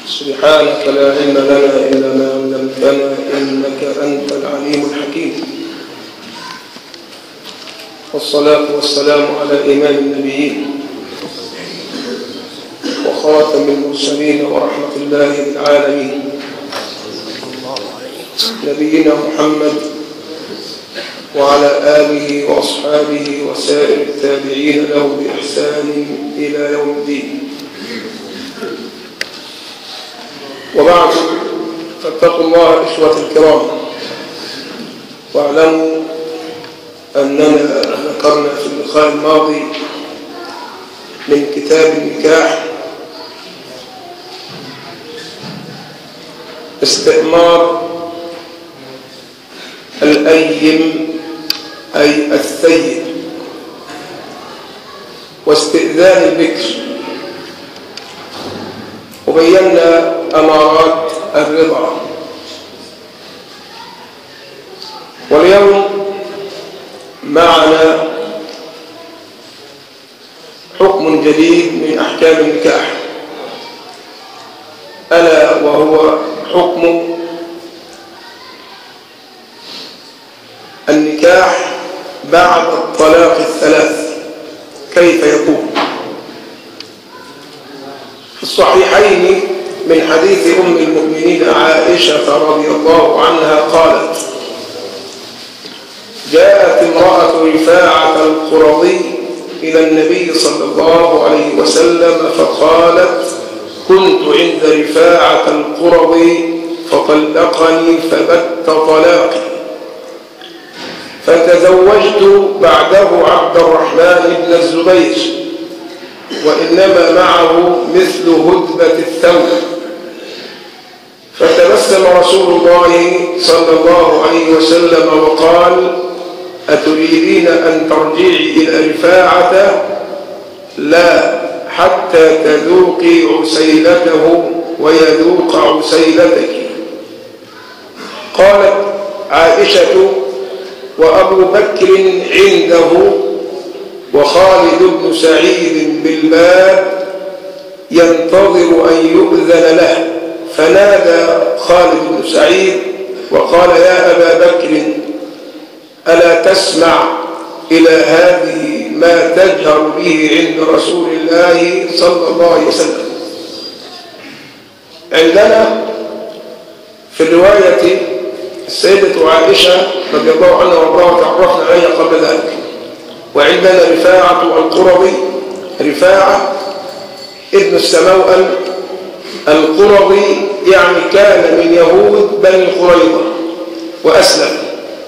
سبحانك لا علم لنا إلا ما علمتنا إنك أنت العليم الحكيم والصلاة والسلام على إمام النبيين وخاتم المرسلين ورحمة الله للعالمين نبينا محمد وعلى آله وأصحابه وسائر التابعين له بإحسان إلى يوم الدين وبعد فاتقوا الله إخوة الكرام واعلموا أننا ذكرنا في اللقاء الماضي من كتاب النكاح استئمار الأيم أي الثيب واستئذان البكر وبينا أمارات الرضا واليوم معنا حكم جديد من أحكام النكاح ألا وهو حكم النكاح بعد الطلاق الثلاث كيف يكون في الصحيحين من حديث أم المؤمنين عائشة رضي الله عنها قالت جاءت امرأة رفاعة القرظي إلى النبي صلى الله عليه وسلم فقالت كنت عند رفاعة القرظي فطلقني فبت طلاقي فتزوجت بعده عبد الرحمن بن الزبير وإنما معه مثل هدبة الثوب فتبسم رسول الله صلى الله عليه وسلم وقال أتريدين أن ترجعي إلى رفاعة لا حتى تذوقي عسيلته ويذوق عسيلتك قالت عائشة وأبو بكر عنده وخالد بن سعيد بالباب ينتظر أن يؤذن له فنادى خالد بن سعيد وقال يا أبا بكر ألا تسمع إلى هذه ما تجهر به عند رسول الله صلى الله عليه وسلم عندنا في الرواية السيدة عائشة رضي الله عنها وارضاها تعرفنا عليها قبل ذلك وعندنا رفاعة القرظي رفاعة ابن السموأل القرظي يعني كان من يهود بني قريظة وأسلم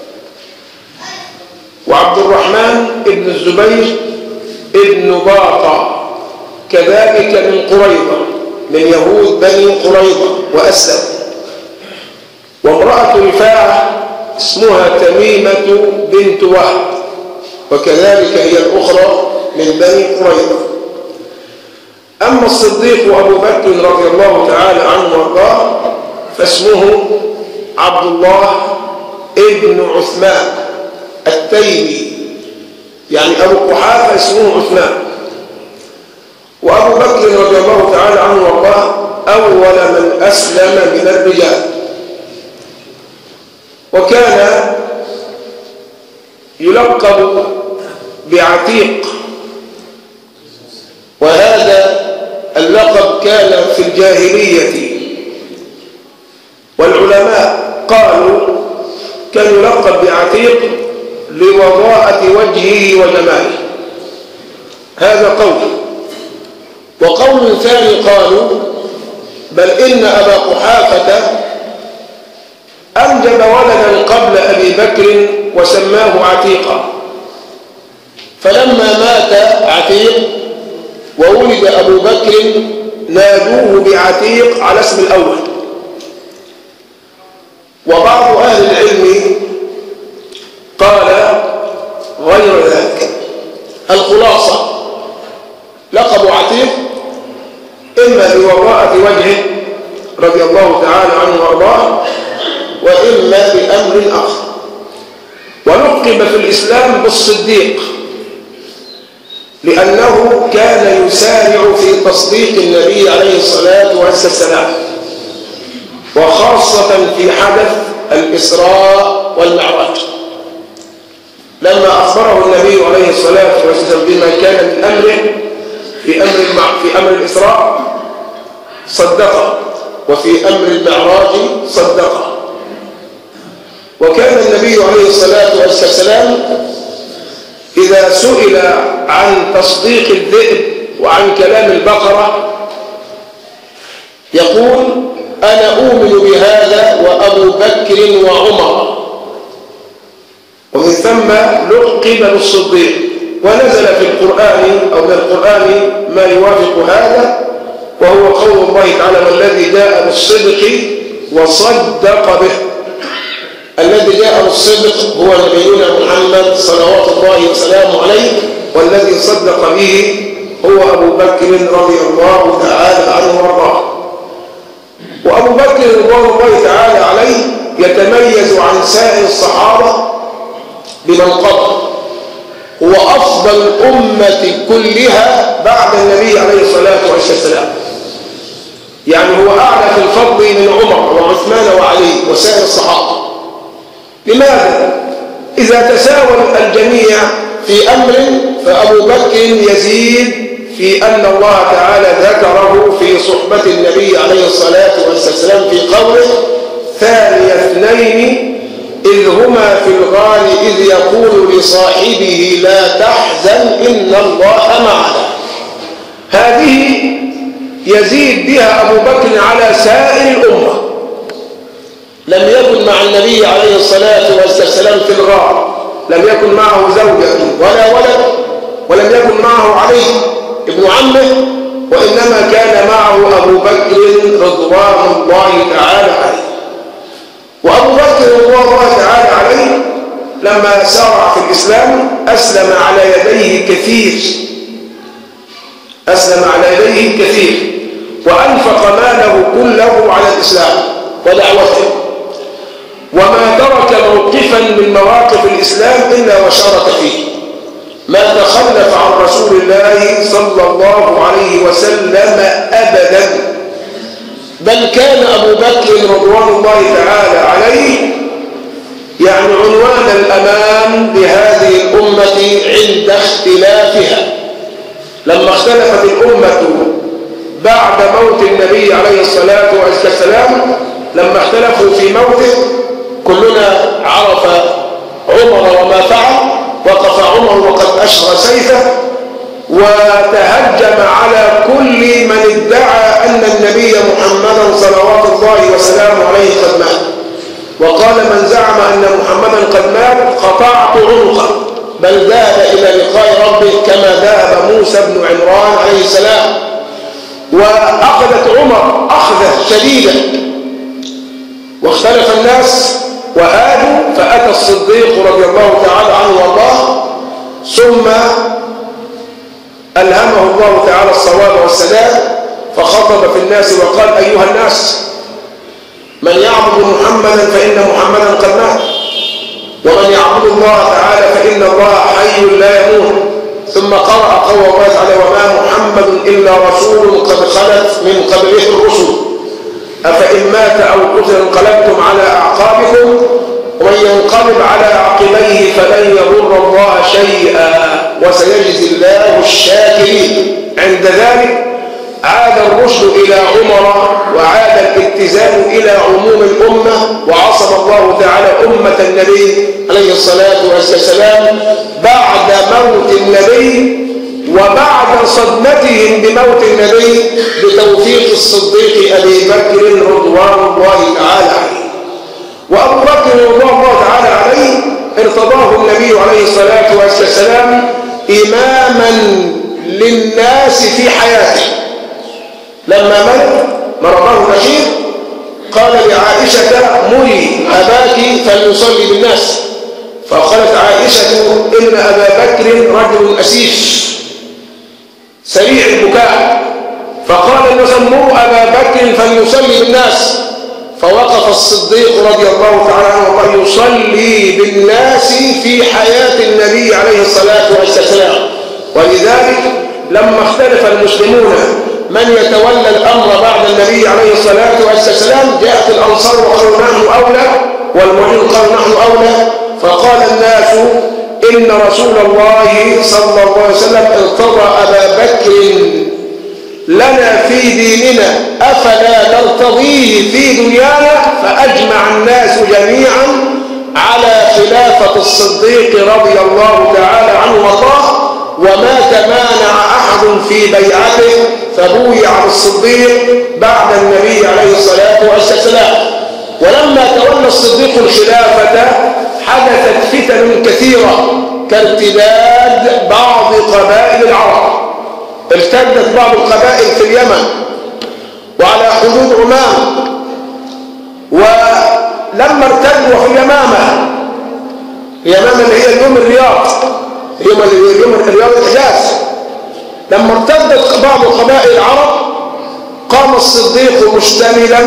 وعبد الرحمن ابن الزبير ابن باطا كذلك من قريظة من يهود بني قريظة وأسلم وامرأة رفاعة اسمها تميمة بنت وهب وكذلك هي الأخرى من بني قريظة أما الصديق أبو بكر رضي الله تعالى عنه وارضاه فاسمه عبد الله ابن عثمان التيمي يعني أبو قحافة اسمه عثمان وأبو بكر رضي الله تعالى عنه وارضاه أول من أسلم من الرجال وكان يلقب بعتيق وهذا اللقب كان في الجاهلية والعلماء قالوا كان يلقب بعتيق لوضاءة وجهه وجماله هذا قول وقول ثاني قالوا بل إن أبا قحافة أنجب ولدا قبل أبي بكر وسماه عتيقا فلما مات عتيق وولد أبو بكر نادوه بعتيق على اسم الأول وبعض أهل العلم قال غير ذلك الخلاصة لقب عتيق إما لوضاءة وجهه رضي الله تعالى عنه وارضاه وإما بأمر آخر ولقب في الإسلام بالصديق لأنه كان يسارع في تصديق النبي عليه الصلاة والسلام وخاصة في حدث الإسراء والمعراج لما أخبره النبي عليه الصلاة والسلام بما كان من أمره في أمر المع... في أمر الإسراء صدقه وفي أمر المعراج صدقه وكان النبي عليه الصلاة والسلام إذا سئل عن تصديق الذئب وعن كلام البقرة يقول أنا أؤمن بهذا وأبو بكر وعمر ومن ثم لقب بالصديق ونزل في القرآن أو من القرآن ما يوافق هذا وهو قول الله تعالى والذي جاء بالصدق وصدق به الذي جاء بالصدق هو نبينا محمد صلوات الله وسلامه عليه والذي صدق به هو أبو بكر رضي الله تعالى عنه وارضاه وأبو بكر رضوان الله تعالى عليه يتميز عن سائر الصحابة بمن قضى هو أفضل الأمة كلها بعد النبي عليه الصلاة والسلام يعني هو أعلى في الفضل من عمر وعثمان وعلي وسائر الصحابة لماذا؟ إذا تساوى الجميع في أمر فأبو بكر يزيد في أن الله تعالى ذكره في صحبة النبي عليه الصلاة والسلام في قوله ثاني اثنين إذ هما في الغار إذ يقول لصاحبه لا تحزن إن الله معنا هذه يزيد بها أبو بكر على سائر الأمة لم يكن مع النبي عليه الصلاة والسلام في الغار لم يكن معه زوجة ولا ولد ولم يكن معه علي ابن عمه وإنما كان معه أبو بكر رضوان الله تعالى عليه وأبو بكر رضوان الله تعالى عليه لما سارع في الإسلام أسلم على يديه كثير أسلم على يديه كثير وأنفق ماله كله على الإسلام ودعوته وما ترك موقفا من مواقف الإسلام إلا وشارك فيه ما تخلف عن رسول الله صلى الله عليه وسلم أبدا بل كان أبو بكر رضوان الله تعالى عليه يعني عنوان الأمان لهذه الأمة عند اختلافها لما اختلفت الأمة بعد موت النبي عليه الصلاة والسلام لما اختلفوا في موته كلنا عرف عمر وما فعل وقف عمر وقد أشهر سيفه وتهجم على كل من ادعى أن النبي محمدا صلوات الله وسلامه عليه قد مات وقال من زعم أن محمدا قد مات قطعت عنقه بل ذهب إلى لقاء ربه كما ذهب موسى بن عمران عليه السلام وأخذت عمر أخذة شديدة واختلف الناس وهادوا فأتى الصديق رضي الله تعالى عنه وارضاه ثم ألهمه الله تعالى الصواب والسلام فخطب في الناس وقال أيها الناس من يعبد محمدا فإن محمدا قد مات ومن يعبد الله تعالى فإن الله حي لا يموت ثم قرأ قول الله تعالى وما محمد إلا رسول قد خلت من قبله الرسل أفإن مات أو قتل انقلبتم على أعقابكم ومن ينقلب على عقبيه فلن يضر الله شيئا وسيجزي الله الشاكرين عند ذلك عاد الرشد إلى عمر وعاد الاتزان إلى عموم الأمة وعصم الله تعالى أمة النبي عليه الصلاة والسلام بعد موت النبي وبعد صدمتهم بموت النبي بتوفيق الصديق أبي بكر رضوان الله تعالى عليه وأبو بكر رضوان الله تعالى عليه ارتضاه النبي عليه الصلاة والسلام إماما للناس في حياته لما مات مرضاه بشير قال لعائشة مري أباك فليصلي بالناس فقالت عائشة إن أبا بكر رجل أسيف سريع البكاء فقال النبي مروا أبا بكر فليصلي بالناس فوقف الصديق رضي الله تعالى عنه وقال يصلي بالناس في حياة النبي عليه الصلاة والسلام ولذلك لما اختلف المسلمون من يتولى الأمر بعد النبي عليه الصلاة والسلام جاءت الأنصار وقالوا نحن أولى والمؤمنون قالوا نحن أولى فقال الناس إن رسول الله صلى الله عليه وسلم ارتضى أبا بكر لنا في ديننا أفلا نرتضيه في دنيانا فأجمع الناس جميعا على خلافة الصديق رضي الله تعالى عنه وارضاه وما تمانع أحد في بيعته فبويع الصديق بعد النبي عليه الصلاة والسلام ولما تولى الصديق الخلافة حدثت فتن كثيرة كارتداد بعض قبائل العرب ارتدت بعض القبائل في اليمن وعلى حدود عمان ولما ارتدوا في اليمامة اليمامة اللي هي اليوم الرياض يوم يوم الرياض الحجاز لما ارتدت بعض قبائل العرب قام الصديق مشتملا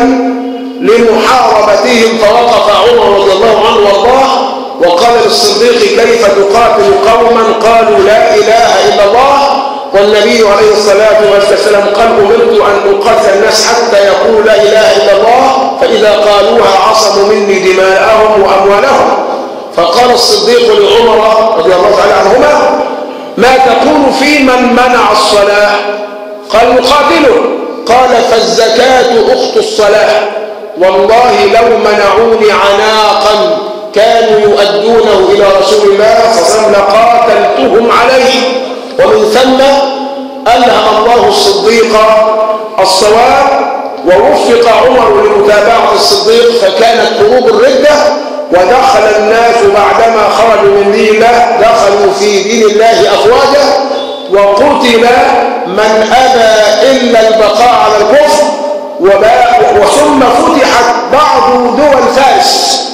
لمحاربتهم فوقف عمر رضي الله عنه وارضاه وقال للصديق كيف تقاتل قوما قالوا لا اله الا الله والنبي عليه الصلاه والسلام قال امرت ان اقاتل الناس حتى يقولوا لا اله الا الله فاذا قالوها عصموا مني دماءهم واموالهم فقال الصديق لعمر رضي الله تعالى عنهما ما تقول في من منع الصلاة قال نقاتله قال فالزكاة أخت الصلاة والله لو منعوني عناقا كانوا يؤدونه إلى رسول الله صلى الله عليه وسلم لقاتلتهم عليه ومن ثم ألهم الله الصديق الصواب ووفق عمر لمتابعة الصديق فكانت قلوب الردة ودخل الناس بعدما خرجوا من دين الله دخلوا في دين الله أفواجا وقتل من أبى إلا البقاء على الكفر وثم فتحت بعض دول فارس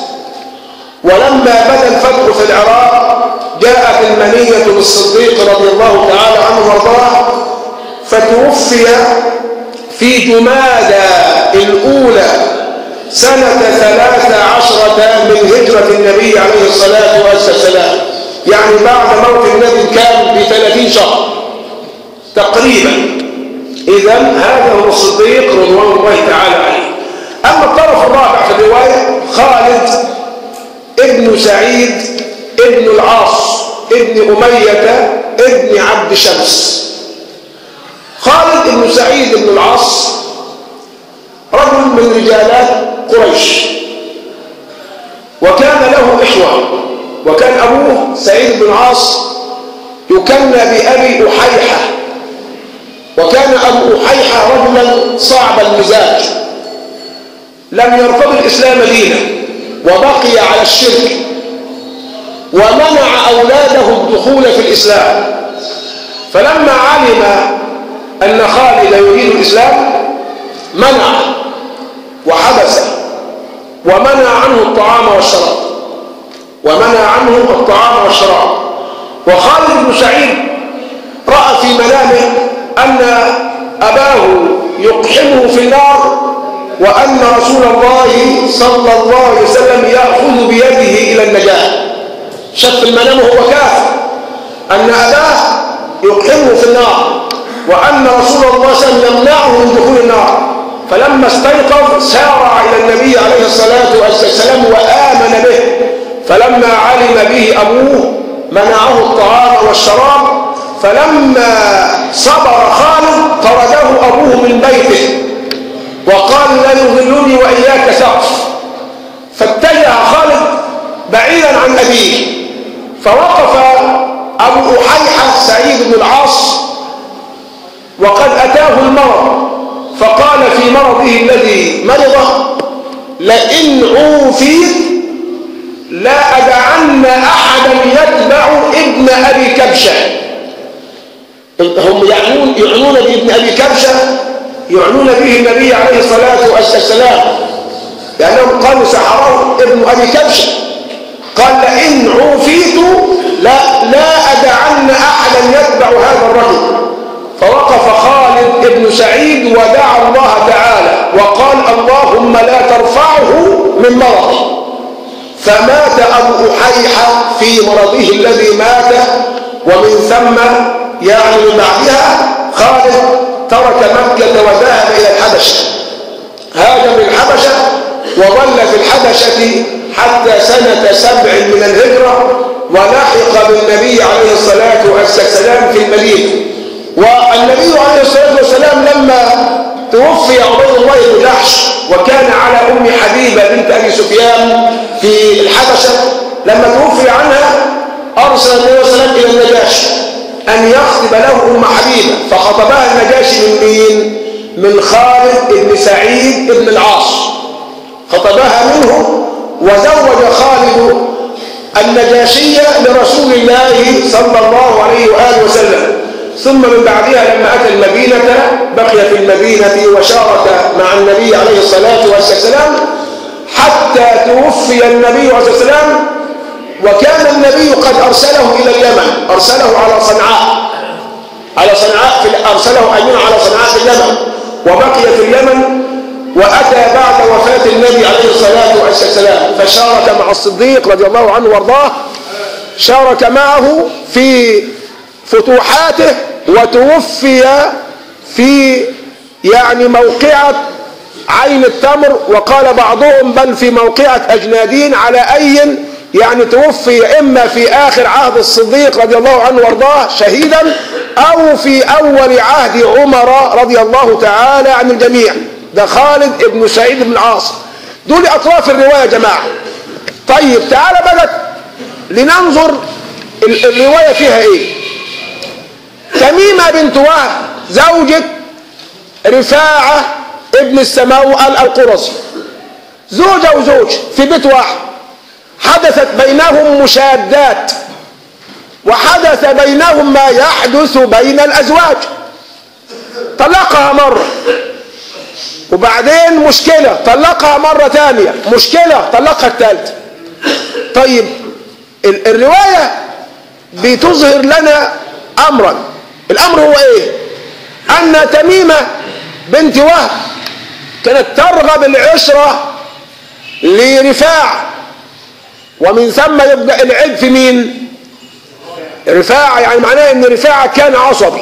ولما بدا الفتح في العراق جاءت المنية للصديق رضي الله تعالى عنه وارضاه فتوفي في جمادى الأولى سنة ثلاث عشرة من هجرة النبي عليه الصلاة والسلام يعني بعد موت النبي كان بثلاثين شهر تقريبا إذا هذا هو الصديق رضوان الله تعالى عليه أما الطرف الرابع في الرواية خالد ابن سعيد ابن العاص ابن أمية ابن عبد شمس خالد بن سعيد بن العاص رجل من رجالات قريش وكان له إخوة وكان أبوه سعيد بن العاص يكنى بأبي أحيحة وكان أبو أحيحة رجلا صعب المزاج لم يرتضي الإسلام دينا وبقي على الشرك ومنع أولاده الدخول في الإسلام فلما علم أن خالد يريد الإسلام منع وحبسه ومنع عنه الطعام والشراب ومنع عنه الطعام والشراب وخالد بن سعيد رأى في منامه أن أباه يقحمه في النار وأن رسول الله صلى الله عليه وسلم يأخذ بيده إلى النجاة شاف في المنام وهو كافر أن أباه يقحمه في النار وأن رسول الله صلى الله عليه وسلم يمنعه من دخول النار فلما استيقظ سارع إلى النبي عليه الصلاة والسلام وآمن به فلما علم به أبوه منعه الطعام والشراب فلما صبر خالد طرده أبوه من بيته وقال لا يظلني وإياك سقف فاتجه خالد بعيدا عن أبيه فوقف أبو أحيحة سعيد بن العاص وقد أتاه المرض فقال في مرضه الذي مرضه لئن عوفيت لا أدعن أحدا يتبع ابن أبي كبشة هم يعنون, يعنون بابن أبي كبشة يعنون به النبي عليه الصلاة والسلام لأنهم قالوا سحره ابن أبي كبشة قال لئن عوفيت لا, لا أدعن أحدا يتبع هذا الرجل فوقف خالد بن سعيد ودعا الله تعالى وقال اللهم لا ترفعه من مرضه فمات أبو أحيحة في مرضه الذي مات ومن ثم يعني من بعدها خالد ترك مكة وذهب إلى الحبشة هاجر الحبشة وظل في الحبشة حتى سنة سبع من الهجرة ولحق بالنبي عليه الصلاة والسلام في المدينة والنبي عليه الصلاة والسلام لما توفي عبيد الله بن جحش وكان على أم حبيبة بنت أبي سفيان في الحبشة لما توفي عنها أرسل النبي صلى الله عليه وسلم إلى النجاشي أن يخطب له أم حبيبة فخطبها النجاشي من مين؟ من خالد بن سعيد بن العاص خطبها منه وزوج خالد النجاشية لرسول الله صلى الله عليه وآله وسلم ثم من بعدها لما أتى المدينة بقي في المدينة وشارك مع النبي عليه الصلاة والسلام حتى توفي النبي عليه الصلاة والسلام وكان النبي قد أرسله إلى اليمن أرسله على صنعاء على صنعاء في أرسله أمين على صنعاء في اليمن وبقي في اليمن وأتى بعد وفاة النبي عليه الصلاة والسلام فشارك مع الصديق رضي الله عنه وارضاه شارك معه في فتوحاته وتوفي في يعني موقعة عين التمر وقال بعضهم بل في موقعة أجنادين على أي يعني توفي إما في آخر عهد الصديق رضي الله عنه وارضاه شهيدا أو في أول عهد عمر رضي الله تعالى عن الجميع ده خالد ابن سعيد بن العاص دول أطراف الرواية يا جماعة طيب تعالى بقى لننظر الرواية فيها إيه تميمة بنت وهب زوجة رفاعة ابن السماوي القرصي زوجة وزوج في بيت واحد حدثت بينهم مشادات وحدث بينهم ما يحدث بين الأزواج طلقها مرة وبعدين مشكلة طلقها مرة ثانية مشكلة طلقها الثالثة طيب الرواية بتظهر لنا أمرا الأمر هو إيه أن تميمة بنت وهب كانت ترغب العشرة لرفاع ومن ثم يبدأ العيب في مين رفاعة يعني معناه ان رفاعة كان عصبي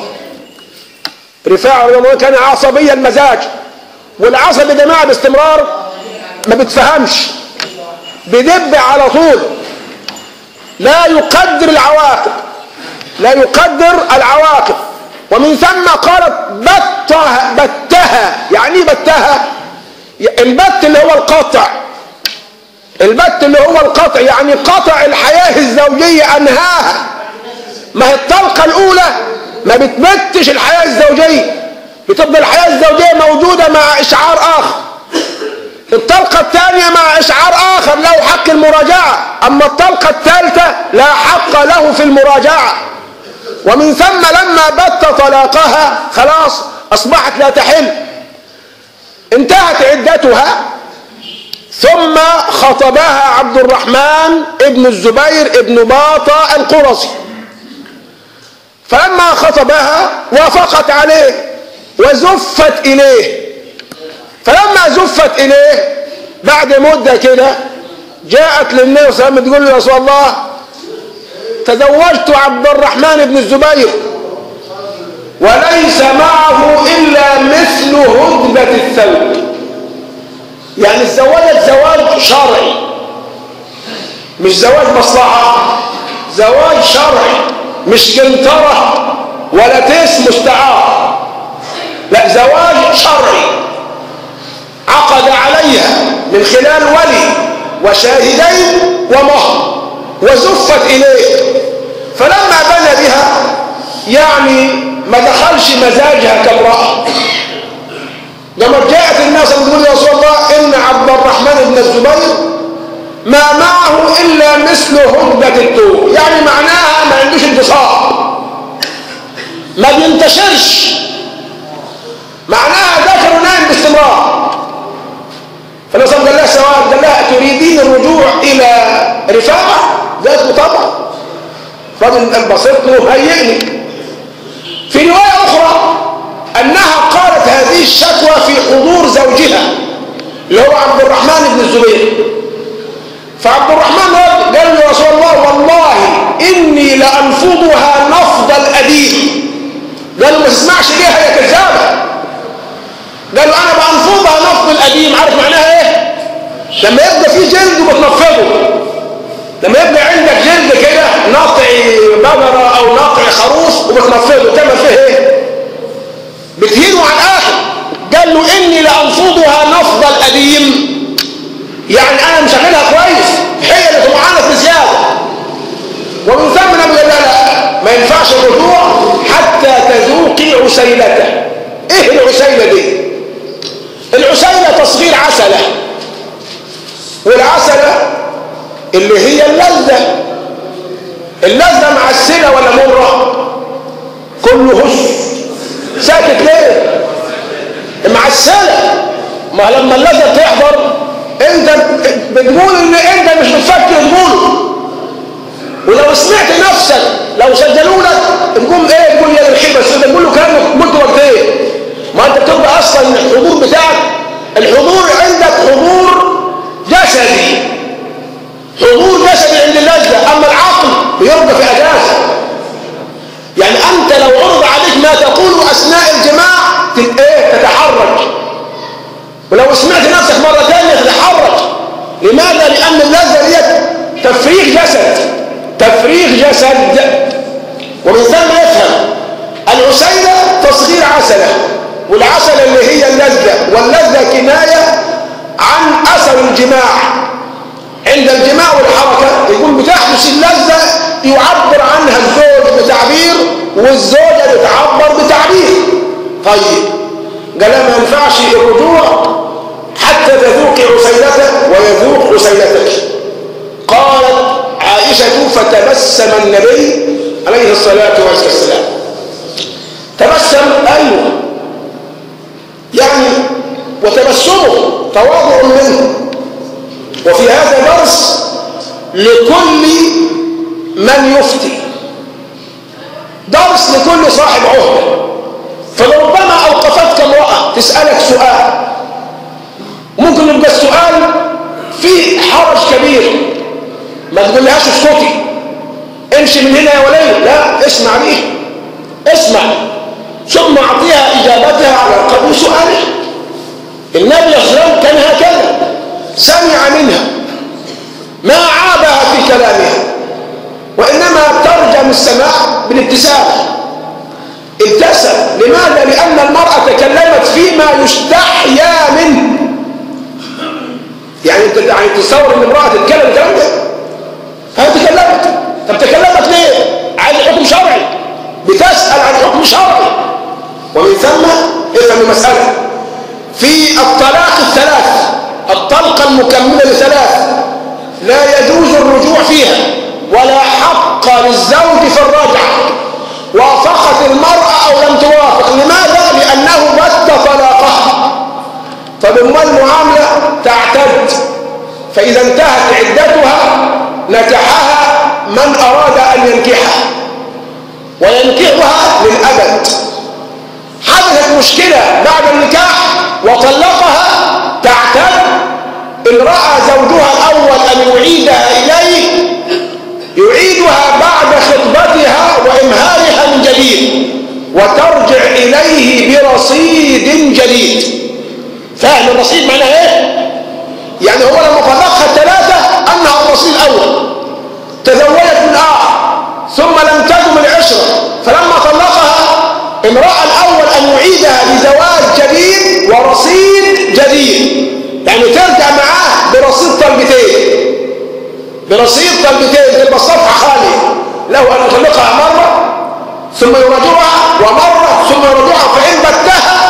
رفاعة كان عصبي المزاج والعصبي ده معه باستمرار ما بتفهمش بدب على طول لا يقدر العواقب لا يقدر العواقب ومن ثم قالت بتها بتها يعني ايه بتها البت اللي هو القطع البت اللي هو القطع يعني قطع الحياة الزوجية أنهاها ما هي الطلقة الأولى ما بتمتش الحياة الزوجية بتبقى الحياة الزوجية موجودة مع إشعار آخر الطلقة الثانية مع إشعار آخر له حق المراجعة أما الطلقة الثالثة لا حق له في المراجعة ومن ثم لما بت طلاقها خلاص أصبحت لا تحل انتهت عدتها ثم خطبها عبد الرحمن ابن الزبير ابن باطة القرصي فلما خطبها وافقت عليه وزفت إليه فلما زفت إليه بعد مدة كده جاءت للنبي صلى الله عليه وسلم تقول له يا رسول الله تزوجت عبد الرحمن بن الزبير وليس معه إلا مثل هدبة الثوب يعني تزوجت زواج شرعي مش زواج مصلحة زواج شرعي مش قنطرة ولا تيس مستعار لا زواج شرعي عقد عليها من خلال ولي وشاهدين ومهر وزفت إليه فلما بنى بها يعني ما دخلش مزاجها كامرأة لما جاءت الناس تقول يا رسول الله إن عبد الرحمن بن الزبير ما معه إلا مثل هدبة الطوب يعني معناها ما عندوش انتصار ما بينتشرش معناها ذكر نايم باستمرار فالنبي صلى الله عليه وسلم قال لها قال لها تريدين الرجوع إلى رفاعة قالت له طبعا فضل بصيت له هيئني في رواية أخرى أنها قالت هذه الشكوى في حضور زوجها اللي هو عبد الرحمن بن الزبير فعبد الرحمن قال له يا رسول الله والله إني لأنفضها نفض الأديب قال له ما تسمعش ليها يا كذابة قالوا انا بنفضها نفض القديم عارف معناها ايه لما يبقى في جلد وبتنفضه لما يبقى عندك جلد كده ناطع بقرة او ناطع خروف وبتنفضه تعمل فيه ايه بتهينه على الاخر قال له اني لانفضها نفض القديم يعني انا مشغلها كويس هي اللي تمعنت بزياده ومن ثم نبي قال لا ما ينفعش الرجوع حتى تذوقي عسيلته ايه العسيله دي العسيله تصغير عسله والعسله اللي هي اللذه اللذه معسله ولا مره كله هش ساكت ليه معسله ما لما اللذه تحضر انت بتقول ان انت مش بتفكر تقوله ولو سمعت نفسك لو سجلوا لك تقوم ايه تقول يا الحين بس تقول له كلام قلت وقت ايه ما انت بتبقى اصلا الحضور بتاعك الحضور عندك حضور جسدي حضور جسدي عند اللذة اما العقل بيبقى في اجازة يعني انت لو عرض عليك ما تقول اثناء الجماع ايه تتحرك ولو سمعت نفسك مرة ثانية تتحرك لماذا؟ لأن اللذة دي تفريغ جسد تفريغ جسد ومن ثم يفهم العسيلة تصغير عسلة والعسلة اللي هي اللذة واللذة كناية عن أثر الجماع عند الجماع والحركة يكون بتحدث اللذة يعبر عنها الزوج بتعبير والزوجة بتعبر بتعبير طيب قال ما ينفعش الرجوع حتى تذوقي عسيلته ويذوق عسيلتك قالت عائشة فتبسم النبي عليه الصلاة والسلام تبسم أيوه يعني وتبسمه تواضع منه وفي هذا درس لكل من يفتي درس لكل صاحب عهده فلربما اوقفتك امراه تسالك سؤال ممكن يبقى السؤال فيه حرج كبير ما تقولهاش اسكتي امشي من هنا يا ولي لا اسمع ليه اسمع ثم اعطيها اجابتها على قبول سؤالها النبي صلى الله عليه وسلم كان هكذا سمع منها ما عابها في كلامها وانما ترجم السماع بالابتسامه ابتسم لماذا لان المراه تكلمت فيما يستحيا منه يعني انت يعني تصور ان امراه تتكلم الكلام ده فهي تكلمت طب تكلمت ليه عايز حكم شرعي بتسال عن حكم شرعي ومن ثم افهم المساله في الطلاق الثلاث الطلقه المكمله لثلاث لا يجوز الرجوع فيها ولا حق للزوج في الرجعه وافقت المراه او لم توافق لماذا لانه بت طلاقها فبما المعامله تعتد فاذا انتهت عدتها نكحها من اراد ان ينكحها وينكحها للابد حدثت مشكله بعد النكاح وطلقها تعتد ان راى زوجها الاول ان يعيدها اليه يعيدها بعد خطبتها وامهارها من جديد وترجع اليه برصيد جديد فاهم الرصيد معناه ايه يعني هو لما طلقها الثلاثه انها الرصيد الاول تزوجت من اخر ثم لم تدم العشره فلما طلقها امرأة الاول ان يعيدها بزواج جديد ورصيد جديد يعني ترجع معاه برصيد طلبتين برصيد طلبتين تبقى الصفحه خاليه له ان يطلقها مره ثم يراجعها ومره ثم يراجعها فان بتها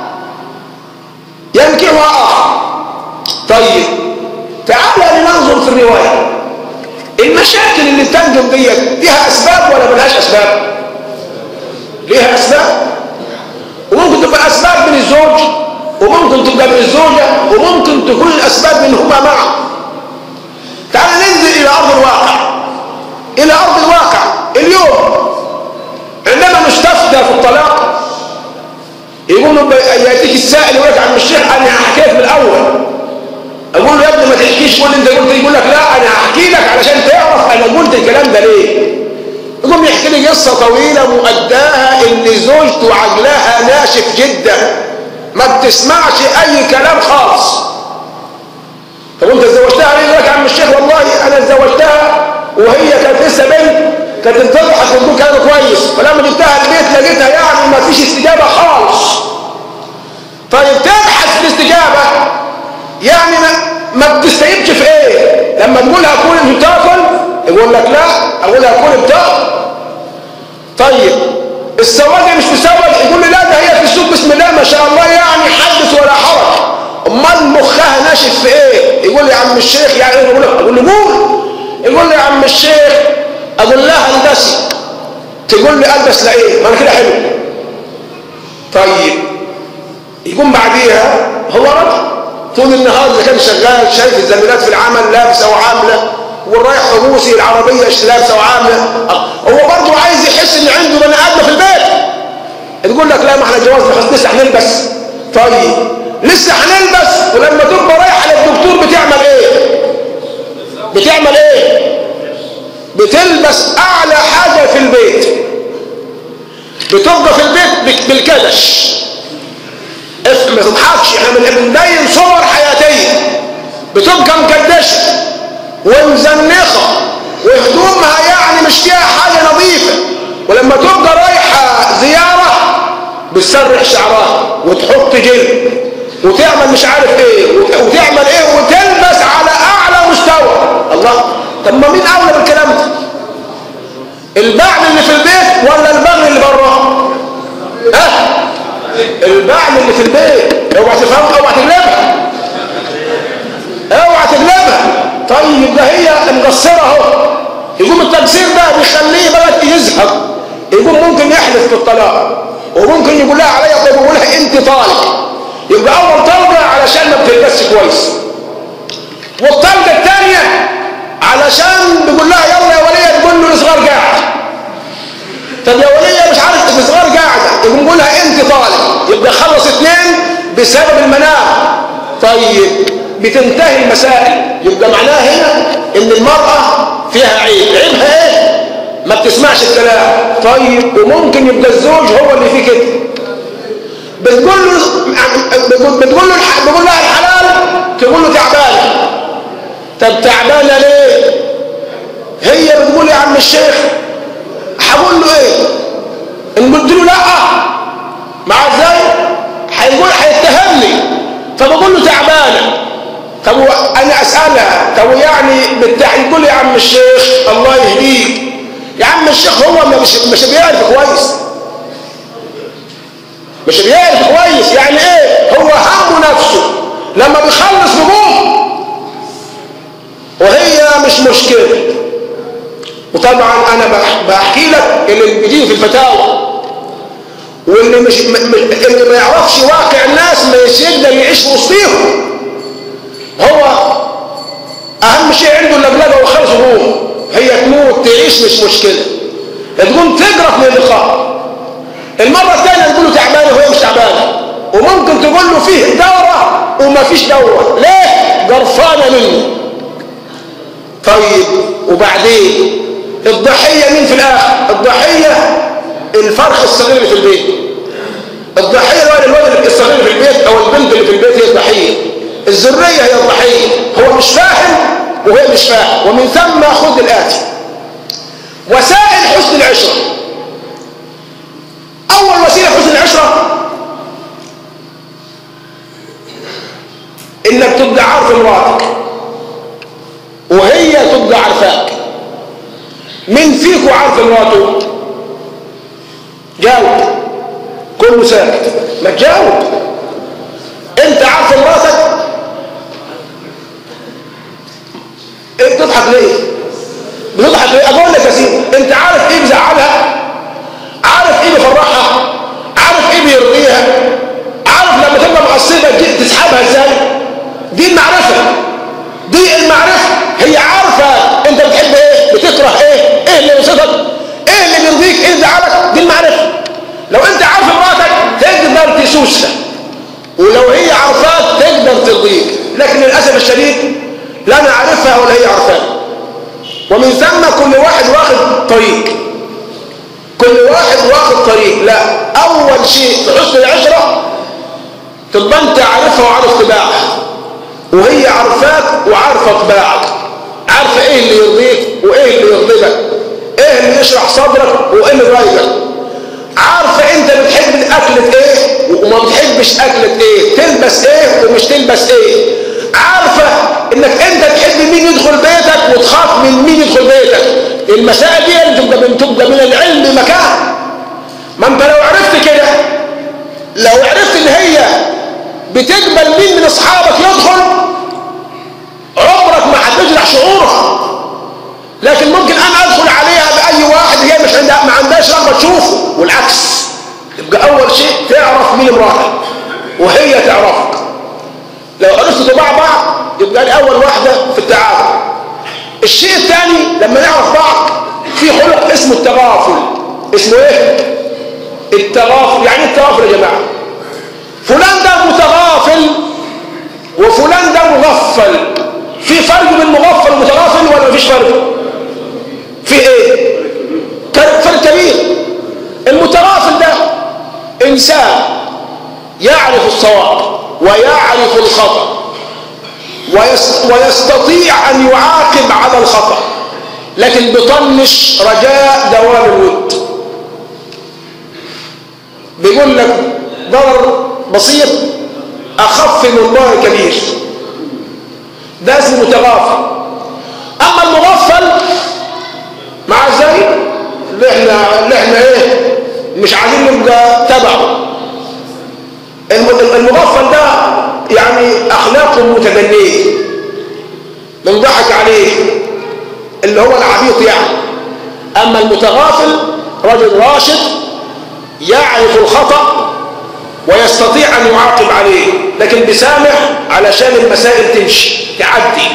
ينكحها اخر طيب تعال لننظر في الروايه المشاكل اللي تنجم ديت ليها اسباب ولا ملهاش اسباب ليها اسباب وممكن تبقى اسباب من الزوج وممكن تبقى من الزوجه وممكن تكون الاسباب منهما معا تعال ننزل الى ارض الواقع الى ارض الواقع اليوم عندما نستفتى في الطلاق يقولوا ياتيك السائل يقول لك عم الشيخ انا هحكي لك من الاول اقول له يا ابني ما تحكيش كل انت قلت يقول لك لا انا هحكي لك علشان تعرف انا قلت الكلام ده ليه يقوم يحكي لي قصه طويله مؤداها ان زوجته عقلها ناشف جدا ما بتسمعش اي كلام خالص طب انت اتزوجتها ليه يقول لك يا عم الشيخ والله انا اتزوجتها وهي كانت لسه بنت كانت تضحك وتقول كلام كويس فلما جبتها البيت لقيتها يعني ما فيش استجابه خالص طيب تبحث في الاستجابه يعني ما, ما بتستجيبش في ايه لما تقولها كل بتاكل يقول لك لا اقولها كل بتاكل طيب السواق مش مسوق يقول لي لا ده هي في السوق بسم الله ما شاء الله يعني حدث ولا حرج امال مخها ناشف في ايه يقول لي يا عم الشيخ يعني ايه اقول اقول له قول يقول لي يا عم الشيخ اقول لها البسي تقول لي البس لا ايه ما انا كده حلو طيب يقوم بعديها هو رجل طول النهار اللي كان شغال شايف الزميلات في العمل لابسه وعامله والرايح حبوسي العربيه لابسه وعامله هو برضه عايز يحس ان عنده بني ادم في البيت تقول لك لا ما احنا جوازنا خلاص لسه هنلبس طيب لسه هنلبس ولما تبقى رايحه للدكتور بتعمل ايه؟ بتعمل ايه؟ بتلبس اعلى حاجه في البيت بتبقى في البيت بالكدش ما تضحكش احنا بنبين صور حياتيه بتبقى مكدشه ومزنخه وهدومها يعني مش فيها حاجه نظيفه ولما تبقى رايحه زياره بتسرح شعرها وتحط جلد وتعمل مش عارف ايه وتعمل ايه وتلبس على اعلى مستوى الله طب ما مين اولى بالكلام ده البعل اللي في البيت ولا البغل اللي بره ها البعل اللي في البيت اوعى تفهم اوعى تقلبها اوعى تقلبها طيب ده هي مقصره اهو يقوم التقصير ده بيخليه بقى يزهق يقوم ممكن يحلف بالطلاق وممكن يقول لها عليا طيب يقول لها انت طالق يبقى اول طلقه علشان ما بتلبسش كويس والطلقه الثانيه علشان بيقول لها يلا يا وليه تقول له الصغار قاعد طب يا وليه مش عارف الصغار قاعده يقوم يقول لها انت طالق يبقى خلص اثنين بسبب المنام طيب بتنتهي المسائل يبقى معناها هنا ان المراه فيها عيب عيبها ايه ما بتسمعش الكلام طيب وممكن يبقى الزوج هو اللي فيه كده بتقول له بتقول له بتقول لها الحلال تقول له تعبانه طب تعبانه ليه هي بتقول يا عم الشيخ هقول له ايه ان قلت له لا مع ازاي هيقول هيتهمني فبقول له تعبانه طب انا اسالها طب يعني تقول يا عم الشيخ الله يهديك يا عم الشيخ هو مش مش بيعرف كويس مش بيعرف كويس يعني ايه هو همه نفسه لما بيخلص بيقوم وهي مش مشكله وطبعا انا بحكي لك اللي بيجي في الفتاوى واللي مش اللي ما يعرفش واقع الناس مش يقدر يعيش وسطيهم هو اهم شيء عنده اللجلجه وخلص هو هي تموت تعيش مش مشكله تقوم تجرف من اللقاء المره الثانيه تقول له تعبانه وهي مش تعبانه وممكن تقول له فيه دوره وما فيش دوره ليه قرفانه منه طيب وبعدين الضحيه مين في الاخر الضحيه الفرخ الصغير اللي في البيت الضحيه الولد الولد الصغير في البيت او البنت اللي في البيت هي الضحيه الذريه هي الضحيه هو مش فاهم وهي مش فاهم ومن ثم خذ الاتي وسائل حسن العشره اول وسيله حسن العشره انك تبقى عارف مراتك وهي تبقى عارفاك مين فيكم عارف مراته جاوب كله ساكت ما تجاوب انت عارف مراتك انت بتضحك ليه بتضحك ليه اقول لك يا سيدي انت عارف ايه بيزعلها عارف ايه بيفرحها عارف ايه بيرضيها عارف لما تبقى مقصبه تسحبها ازاي دي المعرفه دي المعرفه هي عارفه انت بتحب ايه بتكره ايه ايه اللي يبسطك ايه اللي بيرضيك ايه اللي يزعلك دي المعرفه لو انت عارف مراتك تقدر تسوسها ولو هي عارفاك تقدر ترضيك لكن للاسف الشديد لا انا عارفها ولا هي عارفاني ومن ثم كل واحد واخد طريق كل واحد واخد طريق لا اول شيء في حسن العشره تبقى انت عارفها وعارف طباعها وهي عارفاك وعارفه طباعك عارفه ايه اللي يرضيك وايه اللي يغضبك ايه اللي يشرح صدرك وايه اللي يضايقك عارفه انت بتحب اكله ايه وما بتحبش اكله ايه تلبس ايه ومش تلبس ايه عارفه انك انت تحب مين يدخل بيتك وتخاف من مين يدخل بيتك المسائل دي اللي تبقى من تبقى من العلم بمكان ما انت لو عرفت كده لو عرفت ان هي بتقبل مين من اصحابك يدخل عمرك ما هتجرح شعورها لكن ممكن انا ادخل عليها باي واحد هي مش عندها ما عندهاش رغبه تشوفه والعكس يبقى اول شيء تعرف مين امراتك وهي تعرفك لو عرفت طباع بعض يبقى دي اول واحده في التعامل الشيء الثاني لما نعرف بعض في خلق اسمه التغافل اسمه ايه التغافل يعني التغافل يا جماعه فلان ده متغافل وفلان ده مغفل في فرق بين مغفل ومتغافل ولا مفيش فرق في ايه فرق كبير المتغافل ده انسان يعرف الصواب ويعرف الخطأ ويستطيع ان يعاقب على الخطأ لكن بطنش رجاء دوام الود بيقول لك ضرر بسيط اخف من ضرر كبير ده اسمه متغافل اما المغفل مع ذلك اللي احنا اللي احنا ايه مش عايزين نبقى تبعه المغفل ده يعني اخلاقه متدنيه بنضحك عليه اللي هو العبيط يعني اما المتغافل رجل راشد يعرف الخطأ ويستطيع ان يعاقب عليه لكن بسامح علشان المسائل تمشي تعدي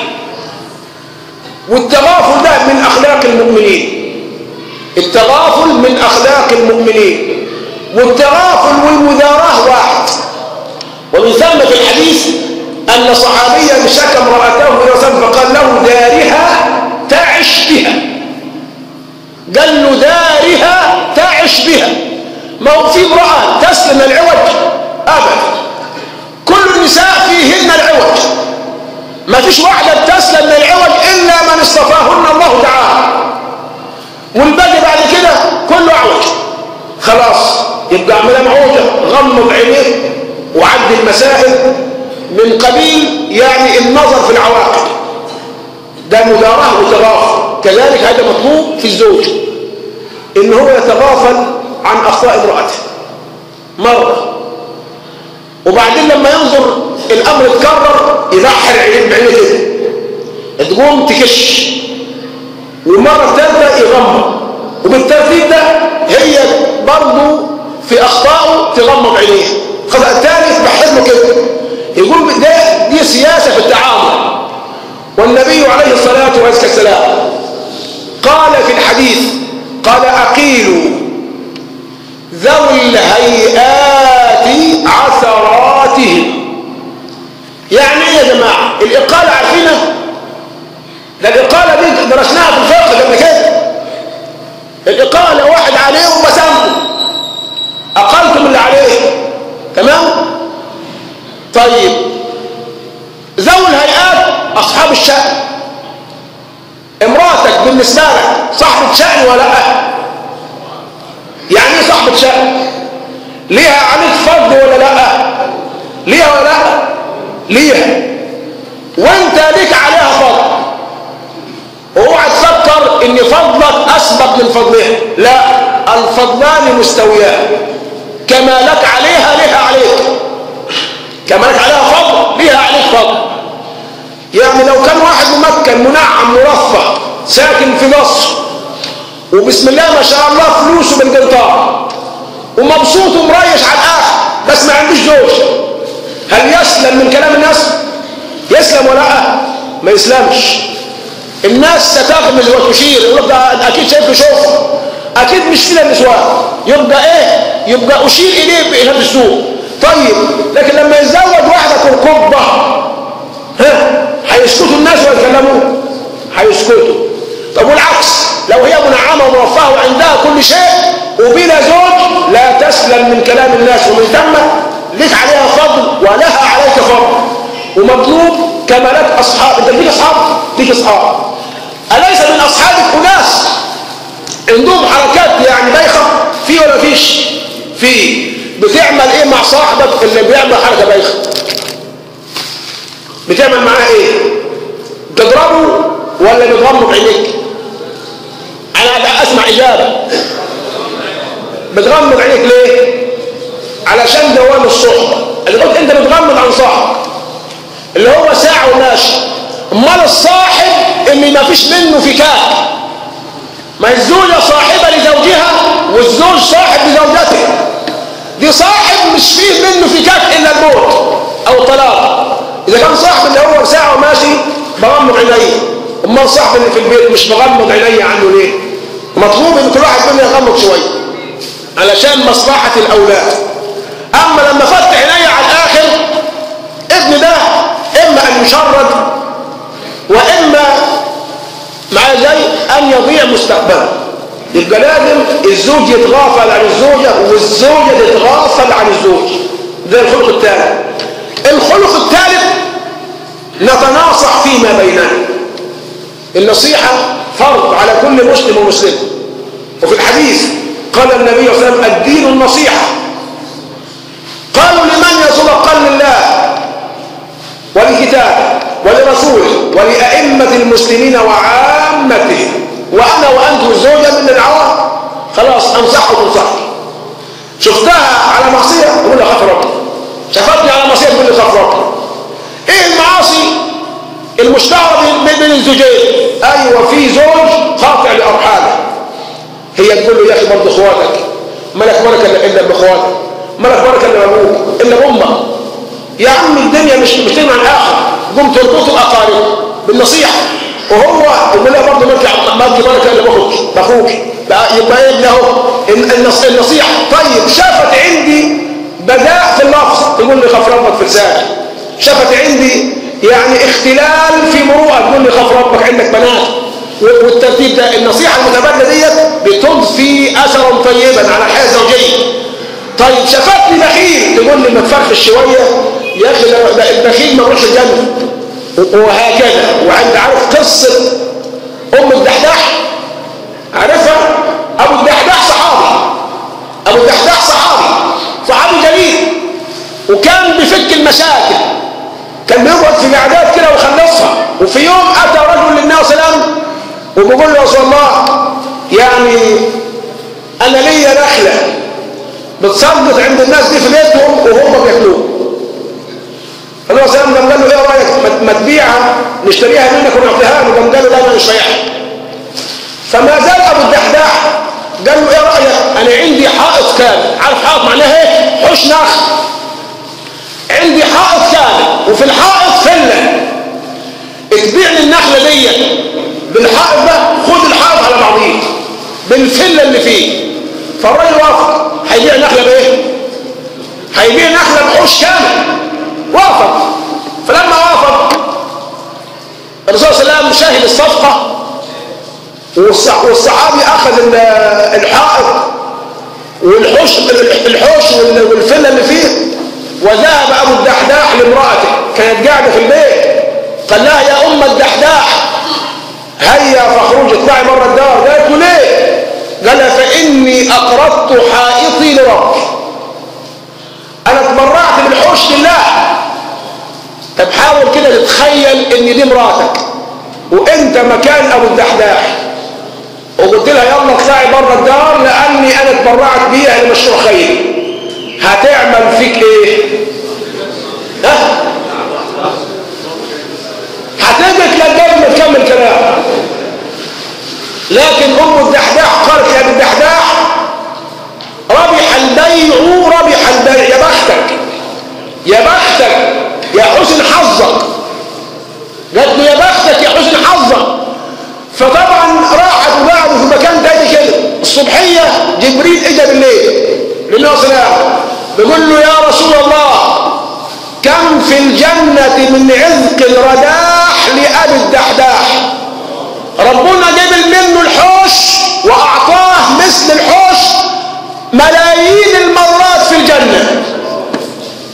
والتغافل ده من اخلاق المؤمنين التغافل من اخلاق المؤمنين والتغافل والمداراة واحد ومن ثم في الحديث أن صحابيا شكى امرأته إلى وسلم فقال له دارها تعش بها قال له دارها تعش بها ما هو في امرأة تسلم العوج أبدا كل النساء فيهن العوج ما فيش واحدة تسلم من العوج إلا من اصطفاهن الله تعالى والباقي بعد كده كله أعوج خلاص يبقى اعملها معوجة غمض عينيه وعد المسائل من قبيل يعني النظر في العواقب ده مداراة وتغافل كذلك هذا مطلوب في الزوج ان هو يتغافل عن اخطاء امرأته مرة وبعدين لما ينظر الامر اتكرر يبحر عينيه بعينيه كده تقوم تكش والمرة الثالثة يغمض وبالترتيب ده هي برضه في اخطائه تغمض عينيه خلاص الثالث بحث له كده يقول ده دي سياسة في التعامل والنبي عليه الصلاة والسلام قال في الحديث قال أقيلوا ذوي الهيئات عثراتهم يعني ايه يا جماعة الإقالة عارفينها ده الإقالة دي درسناها في الفقه قبل كده الإقالة واحد عليه وبسامته أقلتم اللي عليه تمام طيب ذوي الهيئات أصحاب الشأن امرأتك بالنسبة لك صاحبة شأن ولا لا يعني ايه صاحبة شأن ليها عليك فرض ولا لا ليها ولا لا ليها وانت ليك عليها فضل اوعى تفكر ان فضلك اسبق من فضلها لا الفضلان مستويان كما لك عليها لها عليك كما لك عليها فضل لها عليك فضل يعني لو كان واحد ممكن منعم مرفه ساكن في مصر وبسم الله ما شاء الله فلوسه بالقنطار ومبسوط ومريش على الاخر بس ما عندوش زوج هل يسلم من كلام الناس يسلم ولا لا ما يسلمش الناس ستغمز وتشير يقول ده اكيد شايف شوف اكيد مش كده النسوان يبقى ايه يبقى اشير اليه بإشارة السوق طيب لكن لما يتزوج واحده كركبه ها هيسكتوا الناس ويكلموه هيسكتوا طب والعكس لو هي منعمه ومرفهه وعندها كل شيء وبلا زوج لا تسلم من كلام الناس ومن ثم لك عليها فضل ولها عليك فضل ومطلوب كما لك أصحاب أنت ليك أصحاب ليك أصحاب أليس من أصحابك أناس عندهم حركات يعني بايخة في ولا فيش في بتعمل ايه مع صاحبك اللي بيعمل حركة بايخة بتعمل معاه ايه تضربه ولا بتغمض عينيك انا اسمع اجابة بتغمض عينيك ليه علشان دوام الصحبة اللي قلت انت بتغمض عن صاحبك اللي هو ساعة وماشي امال الصاحب اللي ما فيش منه فكاك ما الزوجة صاحبة لزوجها والزوج صاحب لزوجته دي صاحب مش فيه منه فكاك الا الموت او الطلاق اذا كان صاحب اللي هو ساعة وماشي بغمض عينيه امال صاحب اللي في البيت مش بغمض عينيه عنه ليه مطلوب ان كل واحد مننا يغمض شويه علشان مصلحة الاولاد اما لما فتح عيني على الاخر ابن ده اما ان يشرد واما مع زي ان يضيع مستقبله يبقى لازم الزوج يتغافل عن الزوجة والزوجة تتغافل عن الزوج ده الخلق الثالث الخلق الثالث نتناصح فيما بيننا النصيحة فرض على كل مسلم ومسلم وفي الحديث قال النبي صلى الله عليه وسلم الدين النصيحة قالوا لمن يا رسول قال لله ولكتابه ولرسوله ولأئمة المسلمين وعامته وأنا وأنتم الزوجة من العوام خلاص أنصحك وتنصحك شفتها على معصية تقول لي خاف ربنا شفتني على معصية تقول لي خاف ربنا إيه المعاصي المشتهرة بين الزوجين أيوة في زوج قاطع لأرحامه هي تقول له يا أخي برضه إخواتك مالك بركة إلا بإخواتك مالك بركة إلا بأبوك إلا بأمك يا عم الدنيا مش مش مع الآخر قم تربطوا الأقارب بالنصيحة وهو يقول لها برضه مالك مالك بركة إلا بأخوك بأخوك يبقى إيه له النصيحة طيب شافت عندي بداء في اللفظ تقول لي خاف ربك في لسانك شافت عندي يعني اختلال في مروءة تقول لي خاف ربك عندك بنات والترتيب ده النصيحة المتبادلة ديت بتضفي أثرا طيبا على الحياة الزوجية طيب شافتني بخيل تقول لي ما تفرخش شوية يا أخي ده البخيل ما بروحش الجنة وهكذا وعند عارف قصة أم الدحداح عارفها أبو الدحداح صحابي أبو الدحداح صحابي صحابي جليل وكان بفك المشاكل كان بيقعد في قعدات كده ويخلصها وفي يوم أتى رجل للنبي صلى الله عليه وسلم وبيقول له يا رسول الله يعني أنا ليا نخلة بتصدق عند الناس دي في بيتهم وهم بياكلوها النبي صلى الله عليه وسلم قال له ايه رايك ما تبيعها نشتريها منك ونعطيها له قام قال له لا انا مش بايعها فما زال ابو الدحداح قال له ايه رايك انا عندي حائط كامل عارف حائط معناها ايه حوش نخل عندي حائط كامل وفي الحائط فله تبيع لي النخله دي بالحائط ده خد الحائط على بعضيه بالفله اللي فيه فالراجل وافق هيبيع نخله بايه هيبيع نخله بحوش كامل وافق فلما وافق الرسول صلى الله عليه وسلم شاهد الصفقه والصحابي اخذ الحائط والحوش الحوش والفله اللي فيه وذهب ابو الدحداح لامراته كانت قاعده في البيت قال لها يا ام الدحداح هيا فاخرجي اطلعي بره الدار قالت له ليه قال فاني اقرضت حائطي لربي انا اتبرعت بالحوش لله طب حاول كده تتخيل ان دي مراتك وانت مكان ابو الدحداح وقلت لها يلا اطلعي بره الدار لاني انا اتبرعت بيها لمشروع خيري هتعمل فيك ايه ها هتجد لك قبل ما تكمل كلام لكن ام الدحداح قالت يا ابو الدحداح ربح البيع ربح البيع يا بختك يا بختك يا حسن حظك قالت له يا بختك يا حسن حظك فطبعا راحت وقعدوا في مكان تاني كده الصبحيه جبريل اجى بالليل لله سلام بيقول له يا رسول الله كم في الجنة من عزق الرداح لأبي الدحداح ربنا جبل منه الحوش وأعطاه مثل الحوش ملايين المرات في الجنة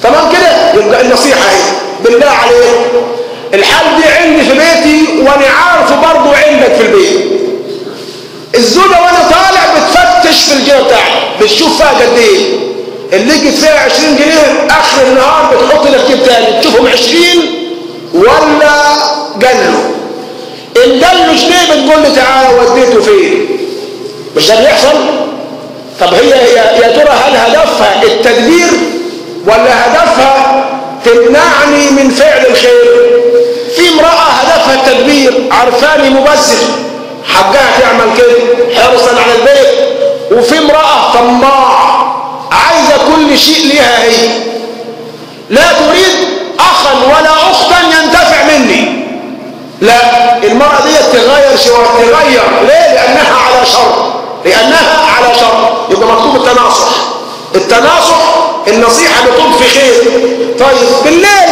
بتشوف فيها قد ايه اللي جت فيها 20 جنيه اخر النهار بتحط لك جيب تاني تشوفهم 20 ولا قالوا ان قالوا جنيه بتقول لي تعالى وديته فين مش ده بيحصل طب هي يا ترى هل هدفها التدبير ولا هدفها تمنعني من فعل الخير في امرأة هدفها التدبير عرفاني مبذر حقها تعمل كده حرصا على البيت وفي امرأة طماع عايزة كل شيء ليها هي لا تريد أخا ولا أختا ينتفع مني لا المرأة دي تغير شوية تغير ليه لأنها على شر لأنها على شر يبقى مكتوب التناصح التناصح النصيحة بتضفي خير طيب بالليل